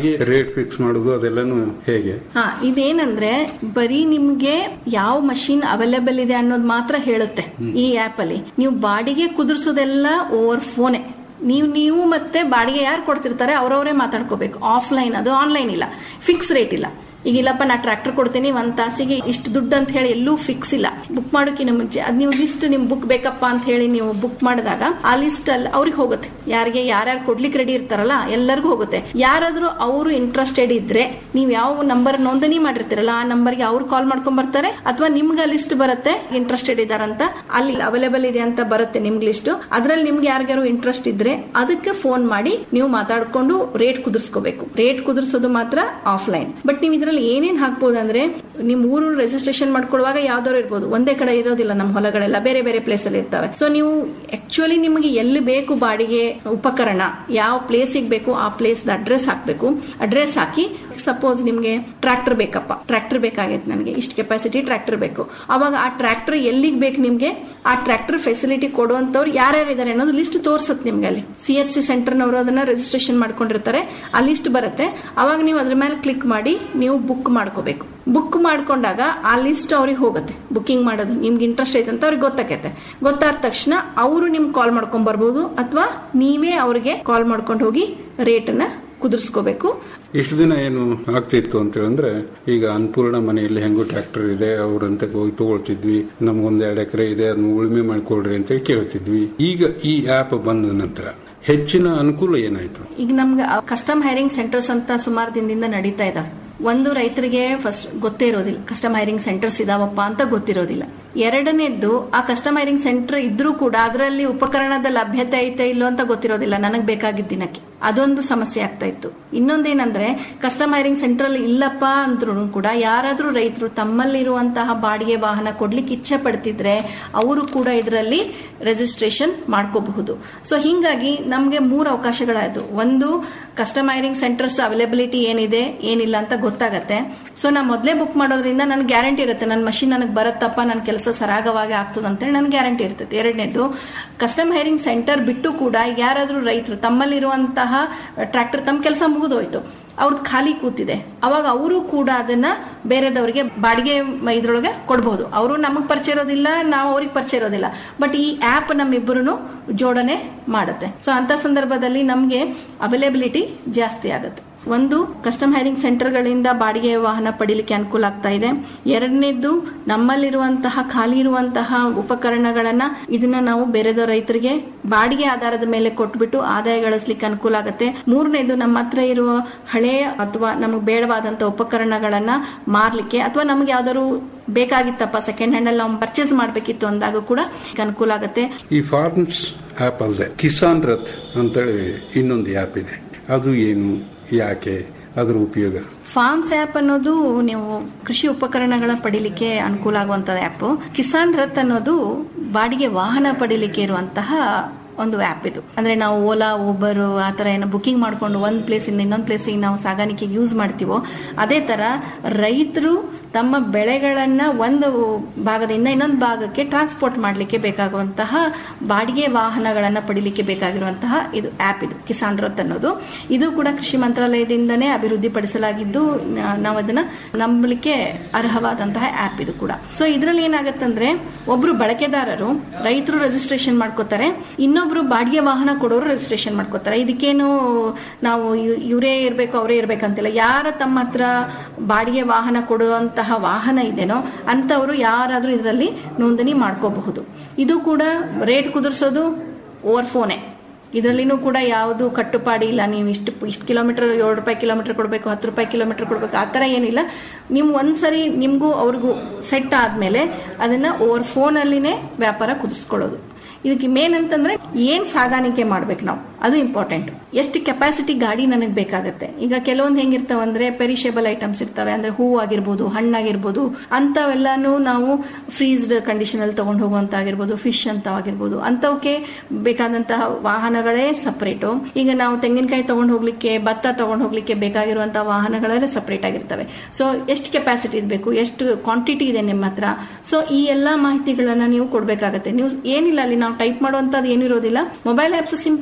ಬಾಡಿಗೆ ರೇಟ್ ಫಿಕ್ಸ್ ಮಾಡೋದು ಅದೆಲ್ಲನೂ ಹೇಗೆ ಹಾ ಇದೇನಂದ್ರೆ ಬರೀ ನಿಮ್ಗೆ ಯಾವ ಮಷಿನ್ ಅವೈಲೇಬಲ್ ಇದೆ ಅನ್ನೋದು ಮಾತ್ರ ಹೇಳುತ್ತೆ ಈ ಆಪ್ ಅಲ್ಲಿ ನೀವು ಬಾಡಿಗೆ ಕುದುರಿಸೋದೆಲ್ಲ ಓವರ್ ಫೋನೆ ನೀವು ನೀವು ಮತ್ತೆ ಬಾಡಿಗೆ ಯಾರು ಕೊಡ್ತಿರ್ತಾರೆ ಅವರವರೇ ಮಾತಾಡ್ಕೋಬೇಕು ಆಫ್ಲೈನ್ ಅದು ಆನ್ಲೈನ್ ಇಲ್ಲ ಫಿಕ್ಸ್ ರೇಟ್ ಇಲ್ಲ ಈಗ ಇಲ್ಲಪ್ಪ ನಾ ಟ್ರ್ಯಾಕ್ಟರ್ ಕೊಡ್ತೀನಿ ಒಂದ್ ತಾಸಿಗೆ ಇಷ್ಟು ದುಡ್ಡು ಅಂತ ಹೇಳಿ ಎಲ್ಲೂ ಫಿಕ್ಸ್ ಇಲ್ಲ ಬುಕ್ ಮಾಡೋಕ್ಕಿಂತ ಮುಂಚೆ ಅದ್ ನೀವು ಲಿಸ್ಟ್ ನಿಮ್ ಬುಕ್ ಬೇಕಪ್ಪ ಅಂತ ಹೇಳಿ ನೀವು ಬುಕ್ ಮಾಡಿದಾಗ ಆ ಲಿಸ್ಟ್ ಅಲ್ಲಿ ಅವ್ರಿಗೆ ಹೋಗುತ್ತೆ ಯಾರಿಗೆ ಯಾರ್ಯಾರು ಕೊಡ್ಲಿಕ್ಕೆ ರೆಡಿ ಇರ್ತಾರಲ್ಲ ಎಲ್ಲರಿಗೂ ಹೋಗುತ್ತೆ ಯಾರಾದ್ರೂ ಅವರು ಇಂಟ್ರೆಸ್ಟೆಡ್ ಇದ್ರೆ ನೀವು ಯಾವ ನಂಬರ್ ನೋಂದಣಿ ಮಾಡಿರ್ತೀರಲ್ಲ ಆ ನಂಬರ್ಗೆ ಅವ್ರು ಕಾಲ್ ಮಾಡ್ಕೊಂಡ್ ಬರ್ತಾರೆ ಅಥವಾ ನಿಮ್ಗೆ ಲಿಸ್ಟ್ ಬರುತ್ತೆ ಇಂಟ್ರೆಸ್ಟೆಡ್ ಇದಾರಂತ ಅಲ್ಲಿ ಅವೈಲೇಬಲ್ ಇದೆ ಅಂತ ಬರುತ್ತೆ ನಿಮ್ಗೆ ಲಿಸ್ಟ್ ಅದ್ರಲ್ಲಿ ನಿಮ್ಗೆ ಯಾರಿಗಾರು ಇಂಟ್ರೆಸ್ಟ್ ಇದ್ರೆ ಅದಕ್ಕೆ ಫೋನ್ ಮಾಡಿ ನೀವು ಮಾತಾಡ್ಕೊಂಡು ರೇಟ್ ಕುದುರ್ಸ್ಕೋಬೇಕು ರೇಟ್ ಕುದುರ್ಸೋದು ಮಾತ್ರ ಆಫ್ಲೈನ್ ಬಟ್ ನೀವು ಇದ್ರಲ್ಲಿ ಏನೇನ್ ಹಾಕ್ಬೋದು ಅಂದ್ರೆ ನಿಮ್ ಊರು ರಿಜಿಸ್ಟ್ರೇಷನ್ ಮಾಡ್ಕೊಳ್ಳುವಾಗ ಯಾವ್ದಾದ್ರು ಇರ್ಬೋದು ಒಂದೇ ಕಡೆ ಇರೋದಿಲ್ಲ ನಮ್ಮ ಹೊಲಗಳೆಲ್ಲ ಬೇರೆ ಬೇರೆ ಪ್ಲೇಸ್ ಅಲ್ಲಿ ಇರ್ತವೆ ಸೊ ನೀವು ಆಕ್ಚುಲಿ ನಿಮಗೆ ಎಲ್ಲಿ ಬೇಕು ಬಾಡಿಗೆ ಉಪಕರಣ ಯಾವ ಪ್ಲೇಸಿಗೆ ಬೇಕು ಆ ಪ್ಲೇಸ್ ಅಡ್ರೆಸ್ ಹಾಕ್ಬೇಕು ಅಡ್ರೆಸ್ ಹಾಕಿ ಸಪೋಸ್ ನಿಮ್ಗೆ ಟ್ರಾಕ್ಟರ್ ಬೇಕಪ್ಪ ಟ್ರಾಕ್ಟರ್ ಬೇಕಾಗೈತೆ ನನಗೆ ಇಷ್ಟು ಕೆಪಾಸಿಟಿ ಟ್ರಾಕ್ಟರ್ ಬೇಕು ಅವಾಗ ಆ ಟ್ರಾಕ್ಟರ್ ಎಲ್ಲಿಗೆ ಬೇಕು ನಿಮ್ಗೆ ಆ ಟ್ರಾಕ್ಟರ್ ಫೆಸಿಲಿಟಿ ಕೊಡುವಂತವ್ರು ಯಾರ್ಯಾರು ಇದಾರೆ ಅನ್ನೋದು ಲಿಸ್ಟ್ ತೋರ್ಸತ್ ನಿಮ್ಗೆ ಅಲ್ಲಿ ಸಿ ಎಚ್ ಸಿ ಸೆಂಟರ್ನವರು ಅದನ್ನ ರಿಜಿಸ್ಟ್ರೇಷನ್ ಮಾಡ್ಕೊಂಡಿರ್ತಾರೆ ಆ ಲಿಸ್ಟ್ ಬರುತ್ತೆ ಅವಾಗ ನೀವು ಅದ್ರ ಮೇಲೆ ಕ್ಲಿಕ್ ಮಾಡಿ ನೀವು ಬುಕ್ ಮಾಡ್ಕೋಬೇಕು ಬುಕ್ ಮಾಡ್ಕೊಂಡಾಗ ಆ ಲಿಸ್ಟ್ ಅವ್ರಿಗೆ ಹೋಗುತ್ತೆ ಬುಕಿಂಗ್ ಮಾಡೋದು ನಿಮ್ಗೆ ಇಂಟ್ರೆಸ್ಟ್ ಐತೆ ಅಂತ ಅವ್ರಿಗೆ ಗೊತ್ತಾಕೈತೆ ಗೊತ್ತಾದ ತಕ್ಷಣ ಅವರು ನಿಮ್ಗೆ ಕಾಲ್ ಮಾಡ್ಕೊಂಡ್ ಬರ್ಬೋದು ಅಥವಾ ನೀವೇ ಅವ್ರಿಗೆ ಕಾಲ್ ಮಾಡ್ಕೊಂಡು ಹೋಗಿ ರೇಟನ್ನ ಕುದುರ್ಸ್ಕೋಬೇಕು ಇಷ್ಟು ದಿನ ಏನು ಆಗ್ತಿತ್ತು ಅಂತ ಹೇಳಿದ್ರೆ ಈಗ ಅನ್ಪೂರ್ಣ ಮನೆಯಲ್ಲಿ ಹೆಂಗೋ ಟ್ರ್ಯಾಕ್ಟರ್ ಇದೆ ಅವ್ರಂತ ಹೋಗಿ ತಗೊಳ್ತಿದ್ವಿ ನಮ್ಗೊಂದ್ ಎರಡು ಎಕರೆ ಇದೆ ಅದನ್ನ ಉಳುಮೆ ಮಾಡ್ಕೊಳ್ರಿ ಅಂತೇಳಿ ಕೇಳ್ತಿದ್ವಿ ಈಗ ಈ ಆಪ್ ಬಂದ ನಂತರ ಹೆಚ್ಚಿನ ಅನುಕೂಲ ಏನಾಯ್ತು ಈಗ ನಮ್ಗೆ ಕಸ್ಟಮ್ ಹೈರಿಂಗ್ ಸೆಂಟರ್ಸ್ ಅಂತ ಸುಮಾರು ದಿನದಿಂದ ನಡೀತಾ ಇದಾವೆ ಒಂದು ರೈತರಿಗೆ ಫಸ್ಟ್ ಗೊತ್ತೇ ಇರೋದಿಲ್ಲ ಕಸ್ಟಮ್ ಹೈರಿಂಗ್ ಸೆಂಟರ್ಸ್ ಇದಾವಪ್ಪ ಅಂತ ಗೊತ್ತಿರೋದಿಲ್ಲ ಎರಡನೇದ್ದು ಆ ಕಸ್ಟಮ್ ಹೈರಿಂಗ್ ಸೆಂಟರ್ ಇದ್ರೂ ಕೂಡ ಅದರಲ್ಲಿ ಉಪಕರಣದ ಲಭ್ಯತೆ ಐತೆ ಇಲ್ಲೋ ಅಂತ ಗೊತ್ತಿರೋದಿಲ್ಲ ನನಗೆ ಬೇಕಾಗಿದ್ದ ದಿನಕ್ಕೆ ಅದೊಂದು ಸಮಸ್ಯೆ ಆಗ್ತಾ ಇತ್ತು ಇನ್ನೊಂದೇನಂದ್ರೆ ಕಸ್ಟಮ್ ಹೈರಿಂಗ್ ಸೆಂಟರ್ ಅಲ್ಲಿ ಇಲ್ಲಪ್ಪ ಅಂದ್ರೂ ಕೂಡ ಯಾರಾದ್ರೂ ರೈತರು ತಮ್ಮಲ್ಲಿರುವಂತಹ ಬಾಡಿಗೆ ವಾಹನ ಕೊಡ್ಲಿಕ್ಕೆ ಇಚ್ಛೆ ಪಡ್ತಿದ್ರೆ ಅವರು ಕೂಡ ಇದರಲ್ಲಿ ರಿಜಿಸ್ಟ್ರೇಷನ್ ಮಾಡ್ಕೋಬಹುದು ಸೊ ಹಿಂಗಾಗಿ ನಮಗೆ ಮೂರು ಅವಕಾಶಗಳಾಯ್ತು ಒಂದು ಕಸ್ಟಮ್ ಹೈರಿಂಗ್ ಸೆಂಟರ್ಸ್ ಅವೈಲೇಬಿಲಿಟಿ ಏನಿದೆ ಏನಿಲ್ಲ ಅಂತ ಗೊತ್ತಾಗತ್ತೆ ಸೊ ನಾ ಮೊದಲೇ ಬುಕ್ ಮಾಡೋದ್ರಿಂದ ನನ್ಗೆ ಗ್ಯಾರಂಟಿ ಇರುತ್ತೆ ನನ್ನ ಮಷಿನ್ ನನಗೆ ಬರುತ್ತಪ್ಪ ನನ್ನ ಕೆಲಸ ಸರಾಗವಾಗಿ ಆಗ್ತದೆ ಅಂತೇಳಿ ನನ್ಗೆ ಗ್ಯಾರಂಟಿ ಇರ್ತದೆ ಎರಡನೇದು ಕಸ್ಟಮ್ ಹೈರಿಂಗ್ ಸೆಂಟರ್ ಬಿಟ್ಟು ಕೂಡ ಯಾರಾದ್ರೂ ರೈತರು ತಮ್ಮಲ್ಲಿರುವಂತಹ ಟ್ರ್ಯಾಕ್ಟರ್ ತಮ್ಮ ಕೆಲಸ ಮುಗಿದೋಯ್ತು ಅವ್ರದ್ದು ಖಾಲಿ ಕೂತಿದೆ ಅವಾಗ ಅವರು ಕೂಡ ಅದನ್ನ ಬೇರೆದವರಿಗೆ ಬಾಡಿಗೆ ಇದ್ರೊಳಗೆ ಕೊಡಬಹುದು ಅವರು ನಮಗ್ ಪರಿಚಯ ಇರೋದಿಲ್ಲ ನಾವು ಅವ್ರಿಗೆ ಪರಿಚಯ ಇರೋದಿಲ್ಲ ಬಟ್ ಈ ಆಪ್ ನಮ್ಮಿಬ್ಬರು ಜೋಡಣೆ ಮಾಡುತ್ತೆ ಸೊ ಅಂತ ಸಂದರ್ಭದಲ್ಲಿ ನಮಗೆ ಅವೈಲೇಬಿಲಿಟಿ ಜಾಸ್ತಿ ಆಗುತ್ತೆ ಒಂದು ಕಸ್ಟಮ್ ಹೈರಿಂಗ್ ಸೆಂಟರ್ಗಳಿಂದ ಬಾಡಿಗೆ ವಾಹನ ಪಡಿಲಿಕ್ಕೆ ಅನುಕೂಲ ಆಗ್ತಾ ಇದೆ ಎರಡನೇದ್ದು ನಮ್ಮಲ್ಲಿರುವಂತಹ ಖಾಲಿ ಇರುವಂತಹ ಉಪಕರಣಗಳನ್ನ ಇದನ್ನ ನಾವು ಬೇರೆದ ರೈತರಿಗೆ ಬಾಡಿಗೆ ಆಧಾರದ ಮೇಲೆ ಕೊಟ್ಬಿಟ್ಟು ಆದಾಯ ಗಳಿಸ್ಲಿಕ್ಕೆ ಅನುಕೂಲ ಆಗುತ್ತೆ ಮೂರನೇದು ನಮ್ಮ ಹತ್ರ ಇರುವ ಹಳೆಯ ಅಥವಾ ನಮಗೆ ಬೇಡವಾದಂತಹ ಉಪಕರಣಗಳನ್ನ ಮಾರ್ಲಿಕ್ಕೆ ಅಥವಾ ನಮ್ಗೆ ಯಾವ್ದಾದ್ರು ಬೇಕಾಗಿತ್ತಪ್ಪ ಸೆಕೆಂಡ್ ಹ್ಯಾಂಡ್ ಅಲ್ಲಿ ನಾವು ಪರ್ಚೇಸ್ ಮಾಡಬೇಕಿತ್ತು ಅಂದಾಗ ಕೂಡ ಅನುಕೂಲ ಆಗುತ್ತೆ ಈ ಫಾರ್ಮ್ಸ್ ಆಪ್ ಅಲ್ಲದೆ ಕಿಸಾನ್ ರಥ್ ಅಂತೇಳಿ ಇನ್ನೊಂದು ಆಪ್ ಇದೆ ಅದು ಏನು ಯಾಕೆ ಅದರ ಉಪಯೋಗ ಫಾರ್ಮ್ಸ್ ಆ್ಯಪ್ ಅನ್ನೋದು ನೀವು ಕೃಷಿ ಉಪಕರಣಗಳ ಪಡಿಲಿಕ್ಕೆ ಅನುಕೂಲ ಆಗುವಂತ ಆ್ಯಪ್ ಕಿಸಾನ್ ರಥ್ ಅನ್ನೋದು ಬಾಡಿಗೆ ವಾಹನ ಪಡಿಲಿಕ್ಕೆ ಇರುವಂತಹ ಒಂದು ಆ್ಯಪ್ ಇದು ಅಂದ್ರೆ ನಾವು ಓಲಾ ಊಬರ್ ಆ ಥರ ಏನೋ ಬುಕಿಂಗ್ ಮಾಡ್ಕೊಂಡು ಒಂದು ಪ್ಲೇಸಿಂದ ಇನ್ನೊಂದು ಪ್ಲೇಸಿಗೆ ನಾವು ಸಾಗಾಣಿಕೆಗೆ ಯೂಸ್ ಮಾಡ್ತೀವೋ ಅದೇ ತರ ರೈತರು ತಮ್ಮ ಬೆಳೆಗಳನ್ನ ಒಂದು ಭಾಗದಿಂದ ಇನ್ನೊಂದು ಭಾಗಕ್ಕೆ ಟ್ರಾನ್ಸ್ಪೋರ್ಟ್ ಮಾಡಲಿಕ್ಕೆ ಬೇಕಾಗುವಂತಹ ಬಾಡಿಗೆ ವಾಹನಗಳನ್ನ ಪಡಿಲಿಕ್ಕೆ ಬೇಕಾಗಿರುವಂತಹ ಇದು ಆ್ಯಪ್ ಇದು ಕಿಸಾನ್ ರಥ್ ಅನ್ನೋದು ಇದು ಕೂಡ ಕೃಷಿ ಮಂತ್ರಾಲಯದಿಂದನೇ ಅಭಿವೃದ್ಧಿಪಡಿಸಲಾಗಿದ್ದು ನಾವು ಅದನ್ನ ನಂಬಲಿಕ್ಕೆ ಅರ್ಹವಾದಂತಹ ಆ್ಯಪ್ ಇದು ಕೂಡ ಸೊ ಇದರಲ್ಲಿ ಏನಾಗತ್ತಂದ್ರೆ ಒಬ್ರು ಬಳಕೆದಾರರು ರೈತರು ರಿಜಿಸ್ಟ್ರೇಷನ್ ಮಾಡ್ಕೋತಾರೆ ಇನ್ನೊಬ್ರು ಬಾಡಿಗೆ ವಾಹನ ಕೊಡೋರು ರಿಜಿಸ್ಟ್ರೇಷನ್ ಮಾಡ್ಕೋತಾರೆ ಇದಕ್ಕೇನು ನಾವು ಇವರೇ ಇರಬೇಕು ಅವರೇ ಇರ್ಬೇಕಂತಿಲ್ಲ ಯಾರ ತಮ್ಮ ಹತ್ರ ಬಾಡಿಗೆ ವಾಹನ ಕೊಡುವಂತಹ ವಾಹನ ಇದೆನೋ ಅಂತವರು ಯಾರಾದ್ರೂ ಇದರಲ್ಲಿ ನೋಂದಣಿ ಮಾಡ್ಕೋಬಹುದು ಇದು ಕೂಡ ರೇಟ್ ಕುದುರಿಸೋದು ಓವರ್ ಫೋನೇ ಇದರಲ್ಲಿನೂ ಕೂಡ ಯಾವುದು ಕಟ್ಟುಪಾಡಿ ಇಲ್ಲ ನೀವು ಇಷ್ಟು ಇಷ್ಟು ಕಿಲೋಮೀಟರ್ ಏಳು ರೂಪಾಯಿ ಕಿಲೋಮೀಟರ್ ಕೊಡಬೇಕು ಹತ್ತು ರೂಪಾಯಿ ಕಿಲೋಮೀಟರ್ ಕೊಡಬೇಕು ಆ ಥರ ಏನಿಲ್ಲ ನೀವು ಒಂದ್ಸರಿ ನಿಮಗೂ ಅವ್ರಿಗೂ ಸೆಟ್ ಆದಮೇಲೆ ಅದನ್ನ ಓವರ್ ಫೋನಲ್ಲಿನೇ ವ್ಯಾಪಾರ ಕುದಿಸ್ಕೊಳ್ಳೋದು ಇದಕ್ಕೆ ಮೇನ್ ಅಂತಂದ್ರೆ ಏನ್ ಸಾಗಾಣಿಕೆ ಮಾಡ್ಬೇಕು ನಾವು ಅದು ಇಂಪಾರ್ಟೆಂಟ್ ಎಷ್ಟು ಕೆಪಾಸಿಟಿ ಗಾಡಿ ನನಗೆ ಬೇಕಾಗುತ್ತೆ ಈಗ ಕೆಲವೊಂದು ಹೆಂಗಿರ್ತಾವ ಅಂದ್ರೆ ಪೆರಿಷೇಬಲ್ ಐಟಮ್ಸ್ ಇರ್ತವೆ ಅಂದ್ರೆ ಹೂವು ಆಗಿರ್ಬೋದು ಹಣ್ಣಾಗಿರ್ಬೋದು ಅಂತವೆಲ್ಲಾನು ನಾವು ಫ್ರೀಸ್ಡ್ ಕಂಡೀಷನ್ ಅಲ್ಲಿ ತಗೊಂಡು ಹೋಗುವಂತ ಆಗಿರ್ಬೋದು ಫಿಶ್ ಅಂತ ಆಗಿರ್ಬೋದು ಅಂತವಕ್ಕೆ ಬೇಕಾದಂತಹ ವಾಹನಗಳೇ ಸಪರೇಟು ಈಗ ನಾವು ತೆಂಗಿನಕಾಯಿ ತಗೊಂಡು ಹೋಗ್ಲಿಕ್ಕೆ ಭತ್ತ ತಗೊಂಡು ಹೋಗ್ಲಿಕ್ಕೆ ಬೇಕಾಗಿರುವಂತಹ ವಾಹನಗಳೆಲ್ಲ ಸಪರೇಟ್ ಆಗಿರ್ತವೆ ಸೊ ಎಷ್ಟು ಕೆಪಾಸಿಟಿ ಇರಬೇಕು ಎಷ್ಟು ಕ್ವಾಂಟಿಟಿ ಇದೆ ನಿಮ್ಮ ಹತ್ರ ಸೊ ಈ ಎಲ್ಲಾ ಮಾಹಿತಿಗಳನ್ನ ನೀವು ಕೊಡ್ಬೇಕಾಗತ್ತೆ ನೀವು ಏನಿಲ್ಲ ಅಲ್ಲಿ ನಾವು ಟೈಪ್ ಮಾಡುವಂತದ್ದು ಏನು ಇರೋದಿಲ್ಲ ಮೊಬೈಲ್ ಆಪ್ಸ್ ಸಿಂಪಲ್ ಆಗಿರ್ತವೆ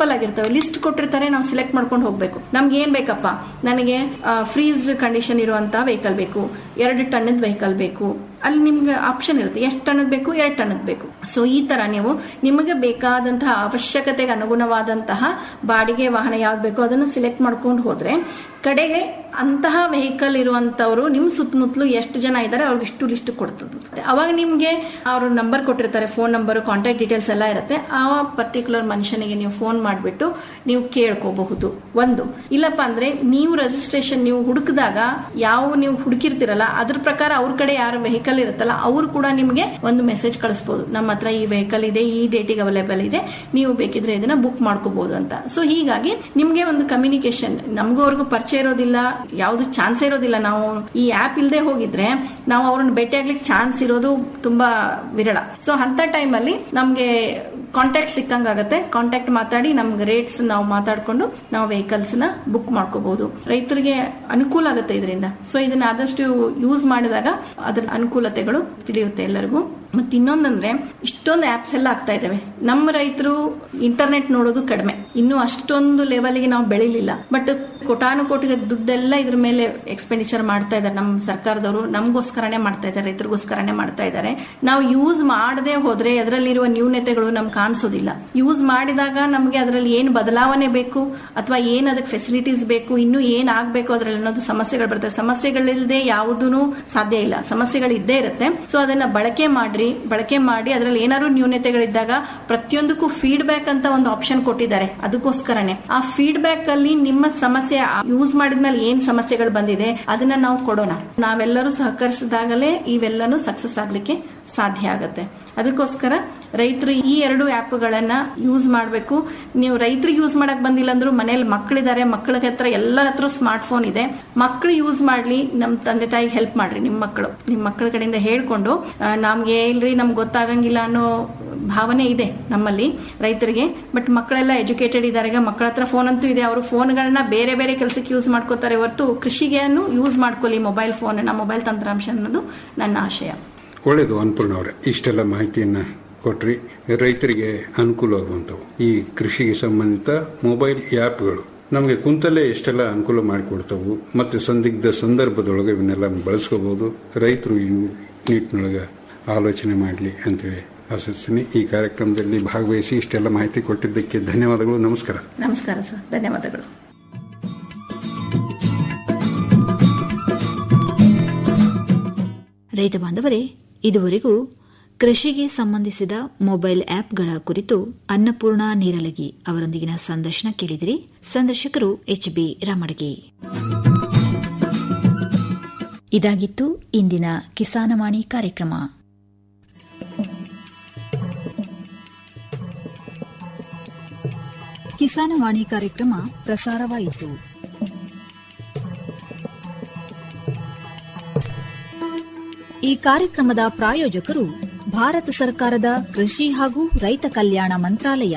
ಲಿಸ್ಟ್ ಕೊಟ್ಟಿರ್ತಾರೆ ನಾವು ಸೆಲೆಕ್ಟ್ ಮಾಡ್ಕೊಂಡು ಹೋಗ್ಬೇಕು ನಮ್ಗೆ ಏನ್ ಬೇಕಪ್ಪ ನನಗೆ ಫ್ರೀಸ್ ಕಂಡೀಷನ್ ಇರುವಂತ ವೆಹಿಕಲ್ ಬೇಕು ಎರಡು ಟನ್ನದ ವೆಹಿಕಲ್ ಬೇಕು ಅಲ್ಲಿ ನಿಮ್ಗೆ ಆಪ್ಷನ್ ಇರುತ್ತೆ ಎಷ್ಟು ಟನ್ನದ್ ಬೇಕು ಎರಡು ಟನ್ನದ್ ಬೇಕು ಸೊ ಈ ತರ ನೀವು ನಿಮಗೆ ಬೇಕಾದಂತಹ ಅವಶ್ಯಕತೆಗೆ ಅನುಗುಣವಾದಂತಹ ಬಾಡಿಗೆ ವಾಹನ ಯಾವ್ದು ಬೇಕೋ ಅದನ್ನು ಸೆಲೆಕ್ಟ್ ಮಾಡ್ಕೊಂಡು ಹೋದ್ರೆ ಕಡೆಗೆ ಅಂತಹ ವೆಹಿಕಲ್ ಇರುವಂತವ್ರು ನಿಮ್ ಸುತ್ತಮುತ್ತಲು ಎಷ್ಟು ಜನ ಇದ್ದಾರೆ ಅವ್ರದ್ದು ಇಷ್ಟು ಲಿಸ್ಟ್ ಕೊಡ್ತದೆ ಅವಾಗ ನಿಮ್ಗೆ ಅವ್ರ ನಂಬರ್ ಕೊಟ್ಟಿರ್ತಾರೆ ಫೋನ್ ನಂಬರ್ ಕಾಂಟ್ಯಾಕ್ಟ್ ಡೀಟೇಲ್ಸ್ ಎಲ್ಲ ಇರುತ್ತೆ ಆ ಪರ್ಟಿಕ್ಯುಲರ್ ಮನುಷ್ಯನಿಗೆ ನೀವು ಫೋನ್ ಮಾಡಿಬಿಟ್ಟು ನೀವು ಕೇಳ್ಕೋಬಹುದು ಒಂದು ಇಲ್ಲಪ್ಪ ಅಂದ್ರೆ ನೀವು ರಿಜಿಸ್ಟ್ರೇಷನ್ ನೀವು ಹುಡುಕಿದಾಗ ಯಾವ ನೀವು ಹುಡುಕಿರ್ತಿರಲ್ಲ ಅದ್ರ ಪ್ರಕಾರ ಅವ್ರ ಕಡೆ ಯಾರ ವೆಹಿಕಲ್ ಇರುತ್ತಲ್ಲ ಅವ್ರು ಕೂಡ ನಿಮಗೆ ಒಂದು ಮೆಸೇಜ್ ಕಳಿಸಬಹುದು ನಮ್ಮ ಹತ್ರ ಈ ವೆಹಿಕಲ್ ಇದೆ ಈ ಡೇಟಿಗೆ ಅವೈಲೇಬಲ್ ಇದೆ ನೀವು ಬೇಕಿದ್ರೆ ಇದನ್ನ ಬುಕ್ ಮಾಡ್ಕೋಬಹುದು ಅಂತ ಸೊ ಹೀಗಾಗಿ ನಿಮ್ಗೆ ಒಂದು ಕಮ್ಯುನಿಕೇಶನ್ ನಮಗೂ ಅವ್ರಿಗೂ ಪರಿಚಯ ಇರೋದಿಲ್ಲ ಯಾವ್ದು ಚಾನ್ಸ್ ಇರೋದಿಲ್ಲ ನಾವು ಈ ಆಪ್ ಇಲ್ಲದೆ ಹೋಗಿದ್ರೆ ನಾವು ಅವ್ರನ್ನ ಭೇಟಿಯಾಗ್ಲಿಕ್ಕೆ ಚಾನ್ಸ್ ಇರೋದು ತುಂಬಾ ವಿರಳ ಸೊ ಅಂತ ಟೈಮಲ್ಲಿ ನಮ್ಗೆ ಕಾಂಟ್ಯಾಕ್ಟ್ ಸಿಕ್ಕಂಗಾಗತ್ತೆ ಕಾಂಟ್ಯಾಕ್ಟ್ ಮಾತಾಡಿ ನಮ್ಗೆ ರೇಟ್ಸ್ ನಾವು ಮಾತಾಡ್ಕೊಂಡು ನಾವು ವೆಹಿಕಲ್ಸ್ ನ ಬುಕ್ ಮಾಡ್ಕೋಬಹುದು ರೈತರಿಗೆ ಅನುಕೂಲ ಆಗುತ್ತೆ ಇದರಿಂದ ಸೊ ಇದನ್ನ ಆದಷ್ಟು ಯೂಸ್ ಮಾಡಿದಾಗ ಅದರ ಅನುಕೂಲತೆಗಳು ತಿಳಿಯುತ್ತೆ ಎಲ್ಲರಿಗೂ ಮತ್ತೆ ಇನ್ನೊಂದಂದ್ರೆ ಇಷ್ಟೊಂದು ಆಪ್ಸ್ ಎಲ್ಲ ಆಗ್ತಾ ಇದಾವೆ ನಮ್ಮ ರೈತರು ಇಂಟರ್ನೆಟ್ ನೋಡೋದು ಕಡಿಮೆ ಇನ್ನು ಅಷ್ಟೊಂದು ಲೆವೆಲ್ಗೆ ನಾವು ಬೆಳಿಲಿಲ್ಲ ಬಟ್ ಕೋಟಾನು ಕೋಟಿಗೆ ದುಡ್ಡೆಲ್ಲ ಇದ್ರ ಮೇಲೆ ಎಕ್ಸ್ಪೆಂಡಿಚರ್ ಮಾಡ್ತಾ ಇದ್ದಾರೆ ನಮ್ಮ ಸರ್ಕಾರದವರು ನಮಗೋಸ್ಕರನೇ ಮಾಡ್ತಾ ಇದ್ದಾರೆ ರೈತರಿಗೋಸ್ಕರನೇ ಮಾಡ್ತಾ ಇದ್ದಾರೆ ನಾವು ಯೂಸ್ ಮಾಡದೆ ಹೋದ್ರೆ ಅದರಲ್ಲಿರುವ ನ್ಯೂನತೆಗಳು ನಮ್ಗೆ ಕಾಣಿಸೋದಿಲ್ಲ ಯೂಸ್ ಮಾಡಿದಾಗ ನಮಗೆ ಅದರಲ್ಲಿ ಏನು ಬದಲಾವಣೆ ಬೇಕು ಅಥವಾ ಏನ್ ಅದಕ್ಕೆ ಫೆಸಿಲಿಟೀಸ್ ಬೇಕು ಇನ್ನು ಏನ್ ಆಗ್ಬೇಕು ಅದ್ರಲ್ಲಿ ಅನ್ನೋದು ಸಮಸ್ಯೆಗಳು ಬರ್ತವೆ ಸಮಸ್ಯೆಗಳಿಲ್ಲದೆ ಯಾವುದೂ ಸಾಧ್ಯ ಇಲ್ಲ ಸಮಸ್ಯೆಗಳು ಇದ್ದೇ ಇರುತ್ತೆ ಸೊ ಅದನ್ನ ಬಳಕೆ ಮಾಡ್ರಿ ಬಳಕೆ ಮಾಡಿ ಅದರಲ್ಲಿ ಏನಾದ್ರು ನ್ಯೂನತೆಗಳಿದ್ದಾಗ ಪ್ರತಿಯೊಂದಕ್ಕೂ ಫೀಡ್ಬ್ಯಾಕ್ ಅಂತ ಒಂದು ಆಪ್ಷನ್ ಕೊಟ್ಟಿದ್ದಾರೆ ಅದಕ್ಕೋಸ್ಕರನೇ ಆ ಫೀಡ್ಬ್ಯಾಕ್ ಅಲ್ಲಿ ನಿಮ್ಮ ಸಮಸ್ಯೆ ಯೂಸ್ ಮಾಡಿದ್ಮೇಲೆ ಏನ್ ಸಮಸ್ಯೆಗಳು ಬಂದಿದೆ ಅದನ್ನ ನಾವು ಕೊಡೋಣ ನಾವೆಲ್ಲರೂ ಸಹಕರಿಸಿದಾಗಲೇ ಇವೆಲ್ಲನೂ ಸಕ್ಸಸ್ ಆಗ್ಲಿಕ್ಕೆ ಸಾಧ್ಯ ಆಗುತ್ತೆ ಅದಕ್ಕೋಸ್ಕರ ರೈತರು ಈ ಎರಡು ಆ್ಯಪ್ಗಳನ್ನ ಯೂಸ್ ಮಾಡಬೇಕು ನೀವು ರೈತರಿಗೆ ಯೂಸ್ ಮಾಡಕ್ ಬಂದಿಲ್ಲ ಅಂದ್ರೂ ಮನೇಲಿ ಮಕ್ಕಳಿದ್ದಾರೆ ಮಕ್ಕಳ ಹತ್ರ ಎಲ್ಲರ ಹತ್ರ ಸ್ಮಾರ್ಟ್ ಫೋನ್ ಇದೆ ಮಕ್ಕಳು ಯೂಸ್ ಮಾಡ್ಲಿ ನಮ್ಮ ತಂದೆ ತಾಯಿಗೆ ಹೆಲ್ಪ್ ಮಾಡ್ರಿ ನಿಮ್ಮ ಮಕ್ಕಳು ನಿಮ್ಮ ಮಕ್ಕಳ ಕಡೆಯಿಂದ ಹೇಳ್ಕೊಂಡು ಆ, ನಮ್ಗೆ ಇಲ್ರಿ ನಮ್ಗೆ ಗೊತ್ತಾಗಂಗಿಲ್ಲ ಅನ್ನೋ ಭಾವನೆ ಇದೆ ನಮ್ಮಲ್ಲಿ ರೈತರಿಗೆ ಬಟ್ ಮಕ್ಕಳೆಲ್ಲ ಎಜುಕೇಟೆಡ್ ಇದ್ದಾರೆ ಈಗ ಮಕ್ಕಳ ಹತ್ರ ಫೋನ್ ಅಂತೂ ಇದೆ ಅವರು ಫೋನ್ಗಳನ್ನ ಬೇರೆ ಬೇರೆ ಕೆಲಸಕ್ಕೆ ಯೂಸ್ ಮಾಡ್ಕೋತಾರೆ ಹೊರತು ಕೃಷಿಗೆ ಯೂಸ್ ಮಾಡ್ಕೊಳ್ಳಿ ಮೊಬೈಲ್ ಫೋನ್ ಮೊಬೈಲ್ ತಂತ್ರಾಂಶ ಅನ್ನೋದು ನನ್ನ ಆಶಯ ಒಳ್ಳೇದು ಅನ್ಪೂರ್ಣ ಅವರೇ ಇಷ್ಟೆಲ್ಲ ಮಾಹಿತಿಯನ್ನ ಕೊಟ್ರಿ ರೈತರಿಗೆ ಅನುಕೂಲವಾಗುವಂಥವು ಈ ಕೃಷಿಗೆ ಸಂಬಂಧಿತ ಮೊಬೈಲ್ ಆ್ಯಪ್ಗಳು ನಮಗೆ ಕುಂತಲ್ಲೇ ಎಷ್ಟೆಲ್ಲ ಅನುಕೂಲ ಮಾಡಿಕೊಡ್ತವು ಮತ್ತೆ ಸಂದಿಗ್ಧ ಸಂದರ್ಭದೊಳಗೆ ಇವನ್ನೆಲ್ಲ ಬಳಸ್ಕೋಬಹುದು ರೈತರು ಈ ನಿಟ್ಟಿನೊಳಗೆ ಆಲೋಚನೆ ಮಾಡಲಿ ಅಂತೇಳಿ ಆಶಿಸ್ತೀನಿ ಈ ಕಾರ್ಯಕ್ರಮದಲ್ಲಿ ಭಾಗವಹಿಸಿ ಇಷ್ಟೆಲ್ಲ ಮಾಹಿತಿ ಕೊಟ್ಟಿದ್ದಕ್ಕೆ ಧನ್ಯವಾದಗಳು ನಮಸ್ಕಾರ ನಮಸ್ಕಾರ ಸರ್ ಧನ್ಯವಾದಗಳು ರೈತ ಬಾಂಧವರೇ ಇದುವರೆಗೂ ಕೃಷಿಗೆ ಸಂಬಂಧಿಸಿದ ಮೊಬೈಲ್ ಆಪ್ಗಳ ಕುರಿತು ಅನ್ನಪೂರ್ಣ ನೀರಲಗಿ ಅವರೊಂದಿಗಿನ ಸಂದರ್ಶನ ಕೇಳಿದಿರಿ ಸಂದರ್ಶಕರು ಎಚ್ಬಿ ರಾಮಡಗಿ ಇದಾಗಿತ್ತು ಇಂದಿನ ಕಿಸಾನವಾಣಿ ಕಾರ್ಯಕ್ರಮ ಕಿಸಾನವಾಣಿ ಕಾರ್ಯಕ್ರಮ ಪ್ರಸಾರವಾಯಿತು ಈ ಕಾರ್ಯಕ್ರಮದ ಪ್ರಾಯೋಜಕರು ಭಾರತ ಸರ್ಕಾರದ ಕೃಷಿ ಹಾಗೂ ರೈತ ಕಲ್ಯಾಣ ಮಂತ್ರಾಲಯ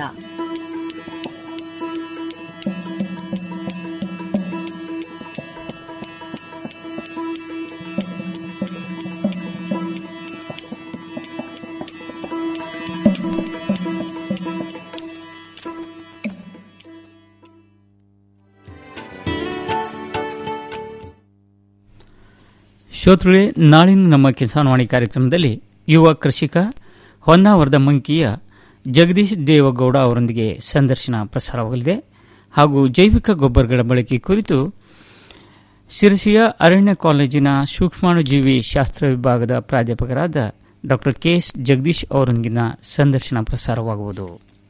ಶ್ರೋತೃಳೆ ನಾಳಿನ ನಮ್ಮ ಕಿಸಾನ್ವಾಣಿ ಕಾರ್ಯಕ್ರಮದಲ್ಲಿ ಯುವ ಕೃಷಿಕ ಹೊನ್ನಾವರದ ಮಂಕಿಯ ಜಗದೀಶ್ ದೇವಗೌಡ ಅವರೊಂದಿಗೆ ಸಂದರ್ಶನ ಪ್ರಸಾರವಾಗಲಿದೆ ಹಾಗೂ ಜೈವಿಕ ಗೊಬ್ಬರಗಳ ಬಳಕೆ ಕುರಿತು ಶಿರಸಿಯ ಅರಣ್ಯ ಕಾಲೇಜಿನ ಸೂಕ್ಷ್ಮಾಣುಜೀವಿ ಶಾಸ್ತ್ರ ವಿಭಾಗದ ಪ್ರಾಧ್ಯಾಪಕರಾದ ಡಾ ಕೆಎಸ್ ಜಗದೀಶ್ ಅವರೊಂದಿಗಿನ ಸಂದರ್ಶನ ಪ್ರಸಾರವಾಗುವುದು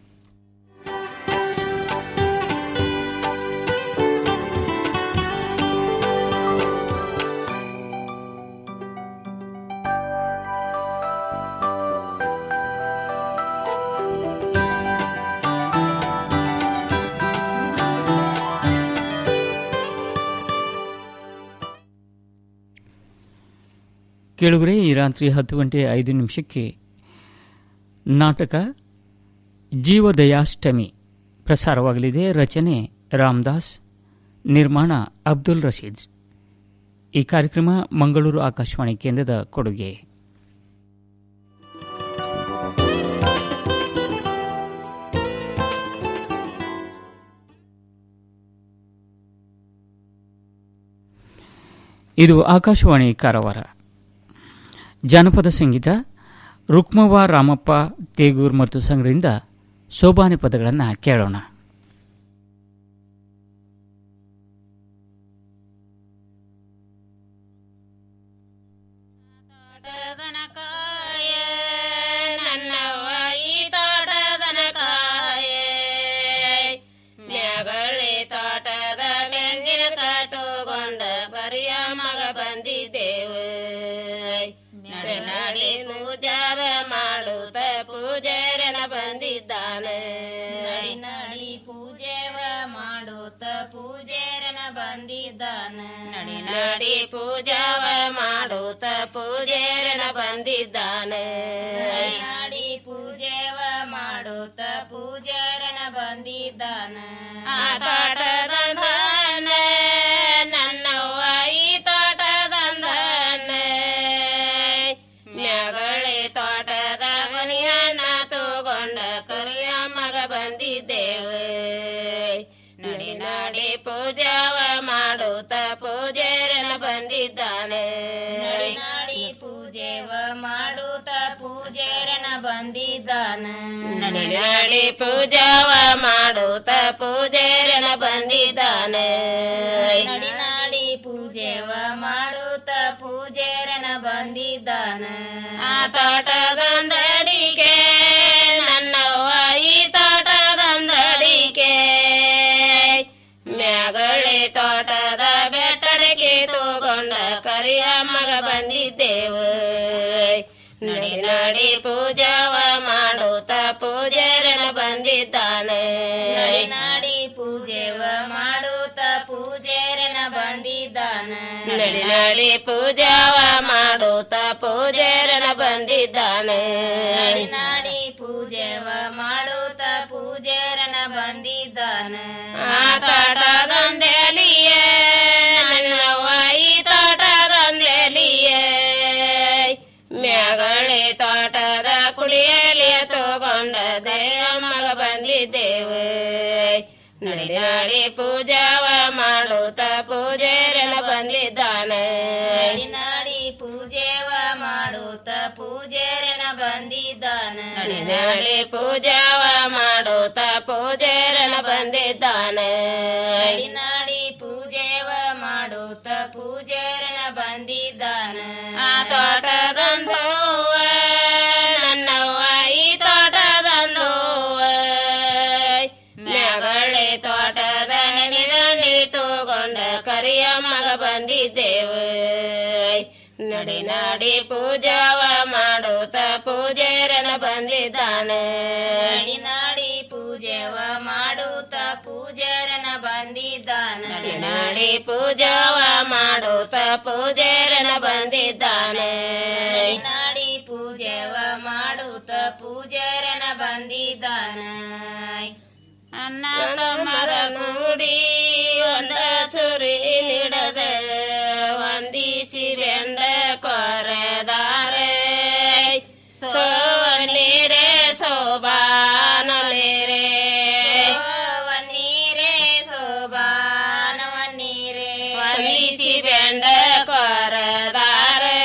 ಕೇಳುಗರೆ ಈ ರಾತ್ರಿ ಹತ್ತು ಗಂಟೆ ಐದು ನಿಮಿಷಕ್ಕೆ ನಾಟಕ ಜೀವದಯಾಷ್ಟಮಿ ಪ್ರಸಾರವಾಗಲಿದೆ ರಚನೆ ರಾಮದಾಸ್ ನಿರ್ಮಾಣ ಅಬ್ದುಲ್ ರಶೀದ್ ಈ ಕಾರ್ಯಕ್ರಮ ಮಂಗಳೂರು ಆಕಾಶವಾಣಿ ಕೇಂದ್ರದ ಕೊಡುಗೆ ಇದು ಆಕಾಶವಾಣಿ ಕಾರವಾರ ಜಾನಪದ ಸಂಗೀತ ರುಕ್ಮವ್ವ ರಾಮಪ್ಪ ತೇಗೂರ್ ಮತ್ತು ಸಂಘದಿಂದ ಸೋಬಾನೆ ಪದಗಳನ್ನು ಕೇಳೋಣ ನನ್ನವ್ವ ಈ ತೋಟದನ ಕಾಯೆ ಮ್ಯಾಗಳಿ ತೋಟದ ಬೆಂಗಿನ ಕಾಯಿ ತಗೊಂಡ ಕರಿಯ ಮಗ ಬಂದಿದ್ದೇವೆ ನಡೆ ನಡಿ ಪೂಜಾವ ಮಾಡುತ್ತ ಪೂಜಾರನ ಬಂದಿದ್ದಾನೆ ನಡಿ ಪೂಜೆವ ಮಾಡುತ್ತ ಪೂಜಾರನ ಬಂದಿದ್ದಾನೆ ನಡಿ ನಡಿ ಪೂಜಾವ ಮಾಡುತ್ತ ಪೂಜಾರನ ಬಂದಿದ್ದಾನೆ ನಡಿ ಪೂಜೆವ ಮಾಡುತ್ತ ಪೂಜಾರನ ಬಂದಿದ್ದಾನೆ ಆ ತೋಟದಂದನೆ ನನ್ನವ್ವ ಈ ತೋಟದಂದನೆ ಮ್ಯಾಗಳಿ ತೋಟದ ಕೊನಿಯನ್ನ ತಗೊಂಡ ಕರಿಯ ಮಗ ಬಂದಿದ್ದೇವೆ ನಡಿ ನಡಿ ಪೂಜಾವ ಮಾಡುತ್ತ ಪೂಜಾರನ ಬಂದಿದ್ದಾನೆ ನಡಿ ಪೂಜೆವ ಮಾಡುತ್ತ ಪೂಜಾರನ ಬಂದಿದ್ದಾನೆ ನಡಿ ನಡಿ ಪೂಜಾವ ಮಾಡುತ್ತ ಪೂಜಾರನ ಬಂದಿದ್ದಾನೆ ನಡಿ ನಡಿ ಪೂಜೆವ ಮಾಡುತ್ತ ಪೂಜಾರನ ಬಂದಿದ್ದಾನೆ ಆ ತೋಟದೊಂದಡಿಗೆ ನನ್ನವ್ವ ಈ ತೋಟದೊಂದಡಿಗೆ ಮ್ಯಾಗಳಿ ತೋಟದ ಬೆಟ್ಟಡಿಗೆ ತಗೊಂಡ ಕರಿಯ ಮಗ ಬಂದಿದ್ದೇವೆ ನಡಿ ನಡಿ ಪೂಜಾವ ಮಾಡುತ್ತ ಪೂಜಾರನ ಬಂದಿದ್ದಾನೆ ನಡಿ ನಡಿ ಪೂಜೆವ ಮಾಡುತ್ತ ಪೂಜಾರನ ಬಂದಿದ್ದಾನೆ ನಡಿ ನಡಿ ಪೂಜಾವ ಮಾಡುತ್ತ ಪೂಜಾರನ ಬಂದಿದ್ದಾನೆ ನಡಿ ನಡಿ ಪೂಜೆವ ಮಾಡುತ್ತ ಪೂಜಾರನ ಬಂದಿದ್ದಾನೆ ಆ ತೋಟದೊಂದೆಲಿಯೇ ನನ್ನವ್ವ ಈ ತೋಟದೊಂದೆಲಿಯೇ ಮ್ಯಾಗಳಿ ತೋಟದ ಕುಳಿಯಲ್ಲಿ ತಗೊಂಡ ದಯ ಮಗ ಬಂದಿದ್ದೇವೆ ನಡಿ ನಡಿ ಪೂಜಾವ ಮಾಡುತ್ತ ಪೂಜಾರನ ಬಂದಿದ್ದಾನೆ ನಡಿ ನಡಿ ಪೂಜೆವ ಮಾಡುತ್ತ ಪೂಜಾರನ ಬಂದಿದ್ದಾನೆ ನಡಿ ನಡಿ ಪೂಜಾವ ಮಾಡುತ್ತ ಪೂಜಾರನ ಬಂದಿದ್ದಾನೆ ನಡಿ ನಡಿ ಪೂಜೆವ ಮಾಡುತ್ತ ಪೂಜಾರನ ಬಂದಿದ್ದಾನೆ ಆ ತೋಟದಂದೋವ ನನ್ನವ್ವ ಈ ತೋಟದಂದೋವ ಮ್ಯಾಗಳಿ ತೋಟದ ನೆನೆದಂಡಿ ತಗೊಂಡ ಕರಿಯ ಮಗ ಬಂದಿದ್ದೇವೆ ನಡಿ ನಡಿ ಪೂಜಾವ ಮಾಡುತ್ತ ಪೂಜಾರನ ಬಂದಿದ್ದಾನೆ ನಡಿ ನಡಿ ಪೂಜೆವ ಮಾಡುತ್ತ ಪೂಜಾರನ ಬಂದಿದ್ದಾನೆ ನಡಿ ನಡಿ ಪೂಜಾವ ಮಾಡುತ್ತ ಪೂಜಾರನ ಬಂದಿದ್ದಾನೆ ನಡಿ ನಡಿ ಪೂಜೆವ ಮಾಡುತ್ತ ಪೂಜಾರನ ಬಂದಿದ್ದಾನೆ ಅನ್ನ ಮರ ಕೂಡಿ ಒಂದ ಚುರಿ ನಿಡದ ವಂದಿಸಿ ಬೆಂಡ ಕೊರೆದಾರೆ ಸೋವನೀರೆ ಸೋಬಾನಲೇರೆ ವನ್ನೀರೆ ಸೋಬಾನವನ್ನೀರೆ ವಂದಿಸಿ ಬೆಂಡ ಕೊರೆದಾರೆ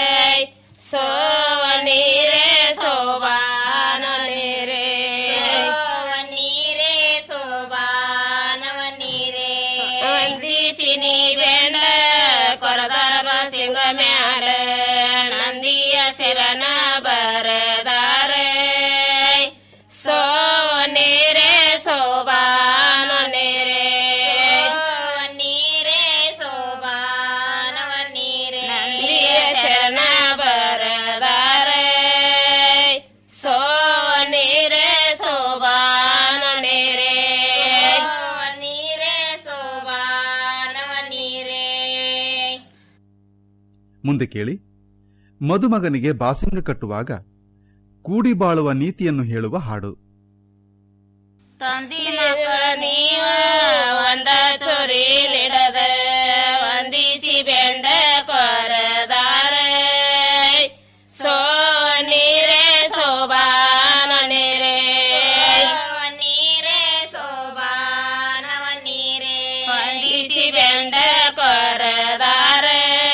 ಸೋವನೀರೆ ಸೋಬಾನಲೇರೆ ವನ್ನೀರೆ ಸೋಬಾನವನ್ನೀರೆ ವಂದಿಸಿ ನೀ ಬೆಂಡ ಕೊರದಾರ ಸಿಂಗ ಮ್ಯಾಲ ನಂದಿಯ ಸಿರನ ಬರದಾರೆ ಸೋ ನೀರೆ ಸೋಬಾನ ನೀರೆ ನೀರೆ ಸೋಬಾನವ ನೀರೆ ನಂದಿಯ ಶರಣ ಬರದಾರೆ ಸೋ ನೀರೆ ಸೋಬಾನ ನೀರೆ ನೀರೆ ಸೋಬಾನವ ನೀರೆ ಮುಂದೆ ಕೇಳಿ ಮದುಮಗನಿಗೆ ಬಾಸಿಂಗ ಕಟ್ಟುವಾಗ ಕೂಡಿ ಬಾಳುವ ನೀತಿಯನ್ನು ಹೇಳುವ ಹಾಡು ತಂದಿ ಮಕ್ಕಳ ನೀವ ಒಂದ ಚೊರಿ ನಿಡದ ವಂದಿಸಿ ಬೆಂಡ ಕೊರದಾರ ಸೋ ನೀರೆ ಸೋಬಾನ ನೀರೆ ನೀರೆ ಸೋಬಾನವ ನೀರೆ ವಂದಿಸಿ ಬೆಂಡ ಕೊರದಾರ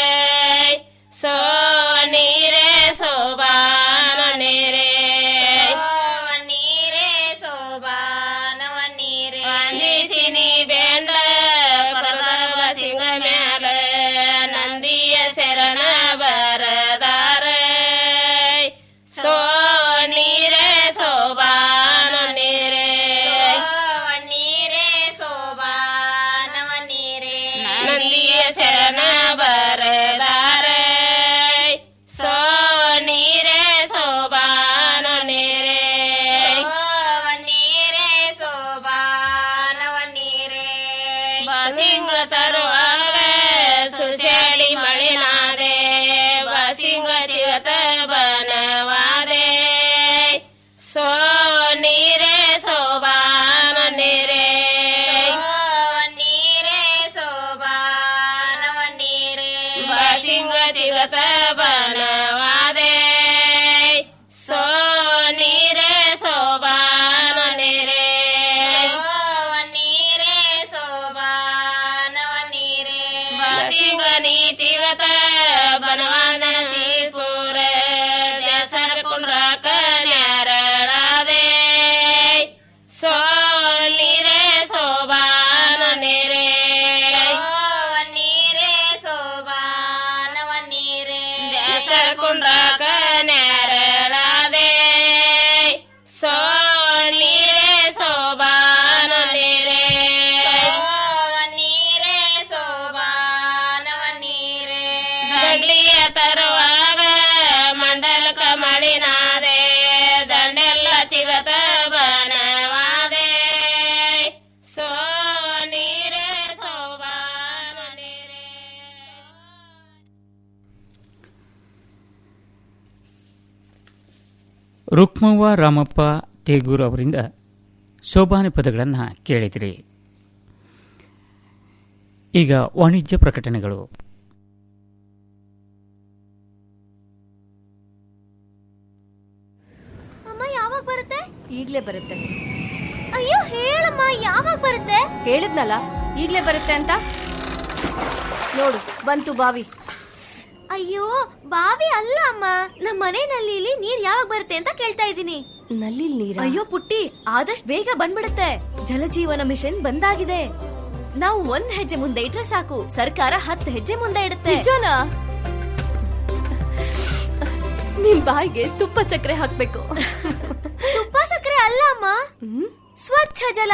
ಕುಂಡ್ರಾಕ ನ್ಯಾರಳಾದೆ ಸೋ ನೀರೇ ಸೋಬಾನ ನೀರೇ ನೀರೇ ಸೋಬಾನವ ನೀರೇ ಗಡ್ಲಿಯ ತರುವಾಗ ಮಂಡಲಕ ಮಳಿನಾದೆ ದಂಡೆಲ್ಲ ಚಿಗತ ಬನವಾದೆ ಸೋ ನೀರೇ ಸೋಬಾನ ನೀರೇ ರುಕ್ಮವ್ವ ರಾಮಪ್ಪ ತೇಗೂರ್ ಅವರಿಂದ ಶೋಭಾನೆ ಪದಗಳನ್ನು ಕೇಳಿದಿರಿ ಈಗ ವಾಣಿಜ್ಯ ಪ್ರಕಟಣೆಗಳು ಅಮ್ಮ ಯಾವಾಗ ಬರುತ್ತೆ ಈಗ್ಲೇ ಬರುತ್ತೆ ಅಯ್ಯೋ ಹೇಳಮ್ಮ ಯಾವಾಗ ಬರುತ್ತೆ ಹೇಳಿದ್ನಲ್ಲ ಈಗ್ಲೇ ಬರುತ್ತೆ ಅಂತ ನೋಡು ಬಂತು ಬಾವಿ ಅಯ್ಯೋ ಬಾವಿ ಅಲ್ಲ ಅಮ್ಮ ನಮ್ಮ ಮನೆ ನಲ್ಲಿಲಿ ನೀರ್ ಯಾವಾಗ ಬರುತ್ತೆ ಅಂತ ಕೇಳ್ತಾ ಇದ್ದೀನಿ ನಲ್ಲಿ ನೀರ ಅಯ್ಯೋ ಪುಟ್ಟಿ ಆದಷ್ಟು ಬೇಗ ಬಂದ್ಬಿಡುತ್ತೆ ಜಲಜೀವನ ಮಿಷನ್ ಬಂದಾಗಿದೆ ನಾವು ಒಂದ್ ಹೆಜ್ಜೆ ಮುಂದೆ ಇಟ್ರೆ ಸಾಕು ಸರ್ಕಾರ ಹತ್ತು ಹೆಜ್ಜೆ ಮುಂದೆ ಇಡುತ್ತೆ ನಿಜನಾ ನಿಮ್ ಬಾಯಿಗೆ ತುಪ್ಪ ಸಕ್ಕರೆ ಹಾಕ್ಬೇಕು ತುಪ್ಪ ಸಕ್ಕರೆ ಅಲ್ಲ ಅಮ್ಮ ಸ್ವಚ್ಛ ಜಲ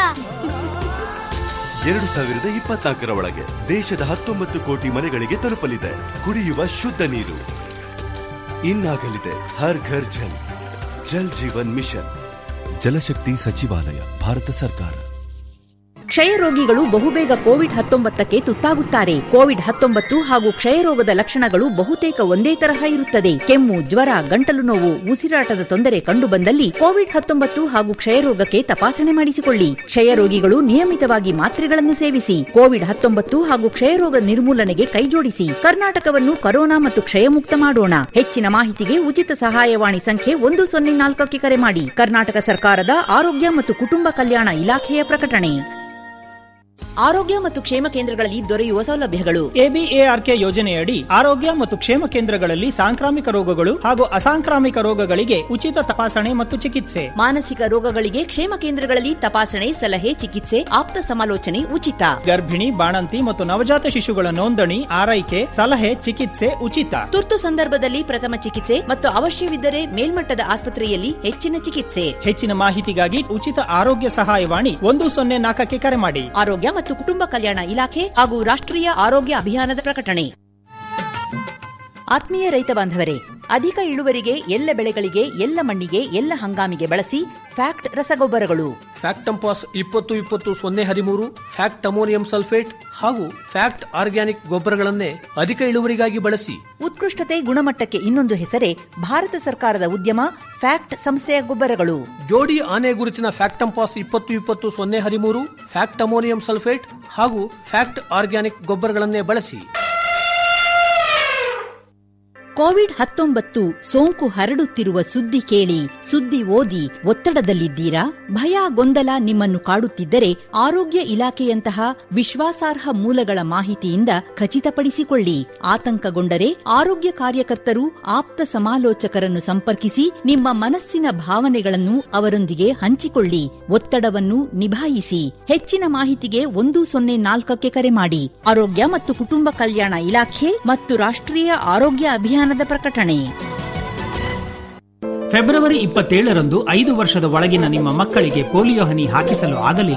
ಎರಡು ಸಾವಿರದ ಇಪ್ಪತ್ನಾಲ್ಕರ ಒಳಗೆ ದೇಶದ ಹತ್ತೊಂಬತ್ತು ಕೋಟಿ ಮನೆಗಳಿಗೆ ತಲುಪಲಿದೆ ಕುಡಿಯುವ ಶುದ್ಧ ನೀರು ಇನ್ನಾಗಲಿದೆ ಹರ್ ಘರ್ ಜಲ್ ಜಲ್ ಜೀವನ್ ಮಿಷನ್ ಜಲಶಕ್ತಿ ಸಚಿವಾಲಯ ಭಾರತ ಸರ್ಕಾರ ಕ್ಷಯ ರೋಗಿಗಳು ಬಹುಬೇಗ ಕೋವಿಡ್ ಹತ್ತೊಂಬತ್ತಕ್ಕೆ ತುತ್ತಾಗುತ್ತಾರೆ ಕೋವಿಡ್ ಹತ್ತೊಂಬತ್ತು ಹಾಗೂ ಕ್ಷಯರೋಗದ ಲಕ್ಷಣಗಳು ಬಹುತೇಕ ಒಂದೇ ತರಹ ಇರುತ್ತದೆ ಕೆಮ್ಮು ಜ್ವರ ಗಂಟಲು ನೋವು ಉಸಿರಾಟದ ತೊಂದರೆ ಕಂಡುಬಂದಲ್ಲಿ ಕೋವಿಡ್ ಹತ್ತೊಂಬತ್ತು ಹಾಗೂ ಕ್ಷಯರೋಗಕ್ಕೆ ತಪಾಸಣೆ ಮಾಡಿಸಿಕೊಳ್ಳಿ ಕ್ಷಯ ರೋಗಿಗಳು ನಿಯಮಿತವಾಗಿ ಮಾತ್ರೆಗಳನ್ನು ಸೇವಿಸಿ ಕೋವಿಡ್ ಹತ್ತೊಂಬತ್ತು ಹಾಗೂ ಕ್ಷಯರೋಗ ನಿರ್ಮೂಲನೆಗೆ ಕೈಜೋಡಿಸಿ ಕರ್ನಾಟಕವನ್ನು ಕರೋನಾ ಮತ್ತು ಕ್ಷಯಮುಕ್ತ ಮಾಡೋಣ ಹೆಚ್ಚಿನ ಮಾಹಿತಿಗೆ ಉಚಿತ ಸಹಾಯವಾಣಿ ಸಂಖ್ಯೆ ಒಂದು ಸೊನ್ನೆ ನಾಲ್ಕಕ್ಕೆ ಕರೆ ಮಾಡಿ ಕರ್ನಾಟಕ ಸರ್ಕಾರದ ಆರೋಗ್ಯ ಮತ್ತು ಕುಟುಂಬ ಕಲ್ಯಾಣ ಇಲಾಖೆಯ ಪ್ರಕಟಣೆ ಆರೋಗ್ಯ ಮತ್ತು ಕ್ಷೇಮ ಕೇಂದ್ರಗಳಲ್ಲಿ ದೊರೆಯುವ ಸೌಲಭ್ಯಗಳು ಎಬಿಎಆರ್ಕೆ ಯೋಜನೆಯಡಿ ಆರೋಗ್ಯ ಮತ್ತು ಕ್ಷೇಮ ಕೇಂದ್ರಗಳಲ್ಲಿ ಸಾಂಕ್ರಾಮಿಕ ರೋಗಗಳು ಹಾಗೂ ಅಸಾಂಕ್ರಾಮಿಕ ರೋಗಗಳಿಗೆ ಉಚಿತ ತಪಾಸಣೆ ಮತ್ತು ಚಿಕಿತ್ಸೆ ಮಾನಸಿಕ ರೋಗಗಳಿಗೆ ಕ್ಷೇಮ ಕೇಂದ್ರಗಳಲ್ಲಿ ತಪಾಸಣೆ ಸಲಹೆ ಚಿಕಿತ್ಸೆ ಆಪ್ತ ಸಮಾಲೋಚನೆ ಉಚಿತ ಗರ್ಭಿಣಿ ಬಾಣಂತಿ ಮತ್ತು ನವಜಾತ ಶಿಶುಗಳ ನೋಂದಣಿ ಆರೈಕೆ ಸಲಹೆ ಚಿಕಿತ್ಸೆ ಉಚಿತ ತುರ್ತು ಸಂದರ್ಭದಲ್ಲಿ ಪ್ರಥಮ ಚಿಕಿತ್ಸೆ ಮತ್ತು ಅವಶ್ಯವಿದ್ದರೆ ಮೇಲ್ಮಟ್ಟದ ಆಸ್ಪತ್ರೆಯಲ್ಲಿ ಹೆಚ್ಚಿನ ಚಿಕಿತ್ಸೆ ಹೆಚ್ಚಿನ ಮಾಹಿತಿಗಾಗಿ ಉಚಿತ ಆರೋಗ್ಯ ಸಹಾಯವಾಣಿ ಒಂದು ಸೊನ್ನೆ ನಾಲ್ಕಕ್ಕೆ ಕರೆ ಮಾಡಿ ಆರೋಗ್ಯ ಮತ್ತು ಕುಟುಂಬ ಕಲ್ಯಾಣ ಇಲಾಖೆ ಹಾಗೂ ರಾಷ್ಟ್ರೀಯ ಆರೋಗ್ಯ ಅಭಿಯಾನದ ಪ್ರಕಟಣೆ ಆತ್ಮೀಯ ರೈತ ಬಾಂಧವರೇ ಅಧಿಕ ಇಳುವರಿಗೆ ಎಲ್ಲ ಬೆಳೆಗಳಿಗೆ ಎಲ್ಲ ಮಣ್ಣಿಗೆ ಎಲ್ಲ ಹಂಗಾಮಿಗೆ ಬಳಸಿ ಫ್ಯಾಕ್ಟ್ ರಸಗೊಬ್ಬರಗಳು ಫ್ಯಾಕ್ಟಂಪಾಸ್ ಇಪ್ಪತ್ತು ಇಪ್ಪತ್ತು ಸೊನ್ನೆ ಹದಿಮೂರು ಫ್ಯಾಕ್ಟ್ ಅಮೋನಿಯಂ ಸಲ್ಫೇಟ್ ಹಾಗೂ ಫ್ಯಾಕ್ಟ್ ಆರ್ಗ್ಯಾನಿಕ್ ಗೊಬ್ಬರಗಳನ್ನೇ ಅಧಿಕ ಇಳುವರಿಗಾಗಿ ಬಳಸಿ ಉತ್ಕೃಷ್ಟತೆ ಗುಣಮಟ್ಟಕ್ಕೆ ಇನ್ನೊಂದು ಹೆಸರೇ ಭಾರತ ಸರ್ಕಾರದ ಉದ್ಯಮ ಫ್ಯಾಕ್ಟ್ ಸಂಸ್ಥೆಯ ಗೊಬ್ಬರಗಳು ಜೋಡಿ ಆನೆ ಗುರುತಿನ ಫ್ಯಾಕ್ಟಂಪಾಸ್ ಇಪ್ಪತ್ತು ಇಪ್ಪತ್ತು ಸೊನ್ನೆ ಹದಿಮೂರು ಫ್ಯಾಕ್ಟ್ ಅಮೋನಿಯಂ ಸಲ್ಫೇಟ್ ಹಾಗೂ ಫ್ಯಾಕ್ಟ್ ಆರ್ಗ್ಯಾನಿಕ್ ಗೊಬ್ಬರಗಳನ್ನೇ ಬಳಸಿ ಕೋವಿಡ್ ಹತ್ತೊಂಬತ್ತು ಸೋಂಕು ಹರಡುತ್ತಿರುವ ಸುದ್ದಿ ಕೇಳಿ ಸುದ್ದಿ ಓದಿ ಒತ್ತಡದಲ್ಲಿದ್ದೀರಾ ಭಯ ಗೊಂದಲ ನಿಮ್ಮನ್ನು ಕಾಡುತ್ತಿದ್ದರೆ ಆರೋಗ್ಯ ಇಲಾಖೆಯಂತಹ ವಿಶ್ವಾಸಾರ್ಹ ಮೂಲಗಳ ಮಾಹಿತಿಯಿಂದ ಖಚಿತಪಡಿಸಿಕೊಳ್ಳಿ ಆತಂಕಗೊಂಡರೆ ಆರೋಗ್ಯ ಕಾರ್ಯಕರ್ತರು ಆಪ್ತ ಸಮಾಲೋಚಕರನ್ನು ಸಂಪರ್ಕಿಸಿ ನಿಮ್ಮ ಮನಸ್ಸಿನ ಭಾವನೆಗಳನ್ನು ಅವರೊಂದಿಗೆ ಹಂಚಿಕೊಳ್ಳಿ ಒತ್ತಡವನ್ನು ನಿಭಾಯಿಸಿ ಹೆಚ್ಚಿನ ಮಾಹಿತಿಗೆ ಒಂದು ಸೊನ್ನೆ ನಾಲ್ಕಕ್ಕೆ ಕರೆ ಮಾಡಿ ಆರೋಗ್ಯ ಮತ್ತು ಕುಟುಂಬ ಕಲ್ಯಾಣ ಇಲಾಖೆ ಮತ್ತು ರಾಷ್ಟ್ರೀಯ ಆರೋಗ್ಯ ಅಭಿಯಾನದ ಪ್ರಕಟಣೆ ಫೆಬ್ರವರಿ ಇಪ್ಪತ್ತೇಳರಂದು ಐದು ವರ್ಷದ ಒಳಗಿನ ನಿಮ್ಮ ಮಕ್ಕಳಿಗೆ ಪೋಲಿಯೋ ಹನಿ ಹಾಕಿಸಲು ಆಗಲಿಲ್ಲ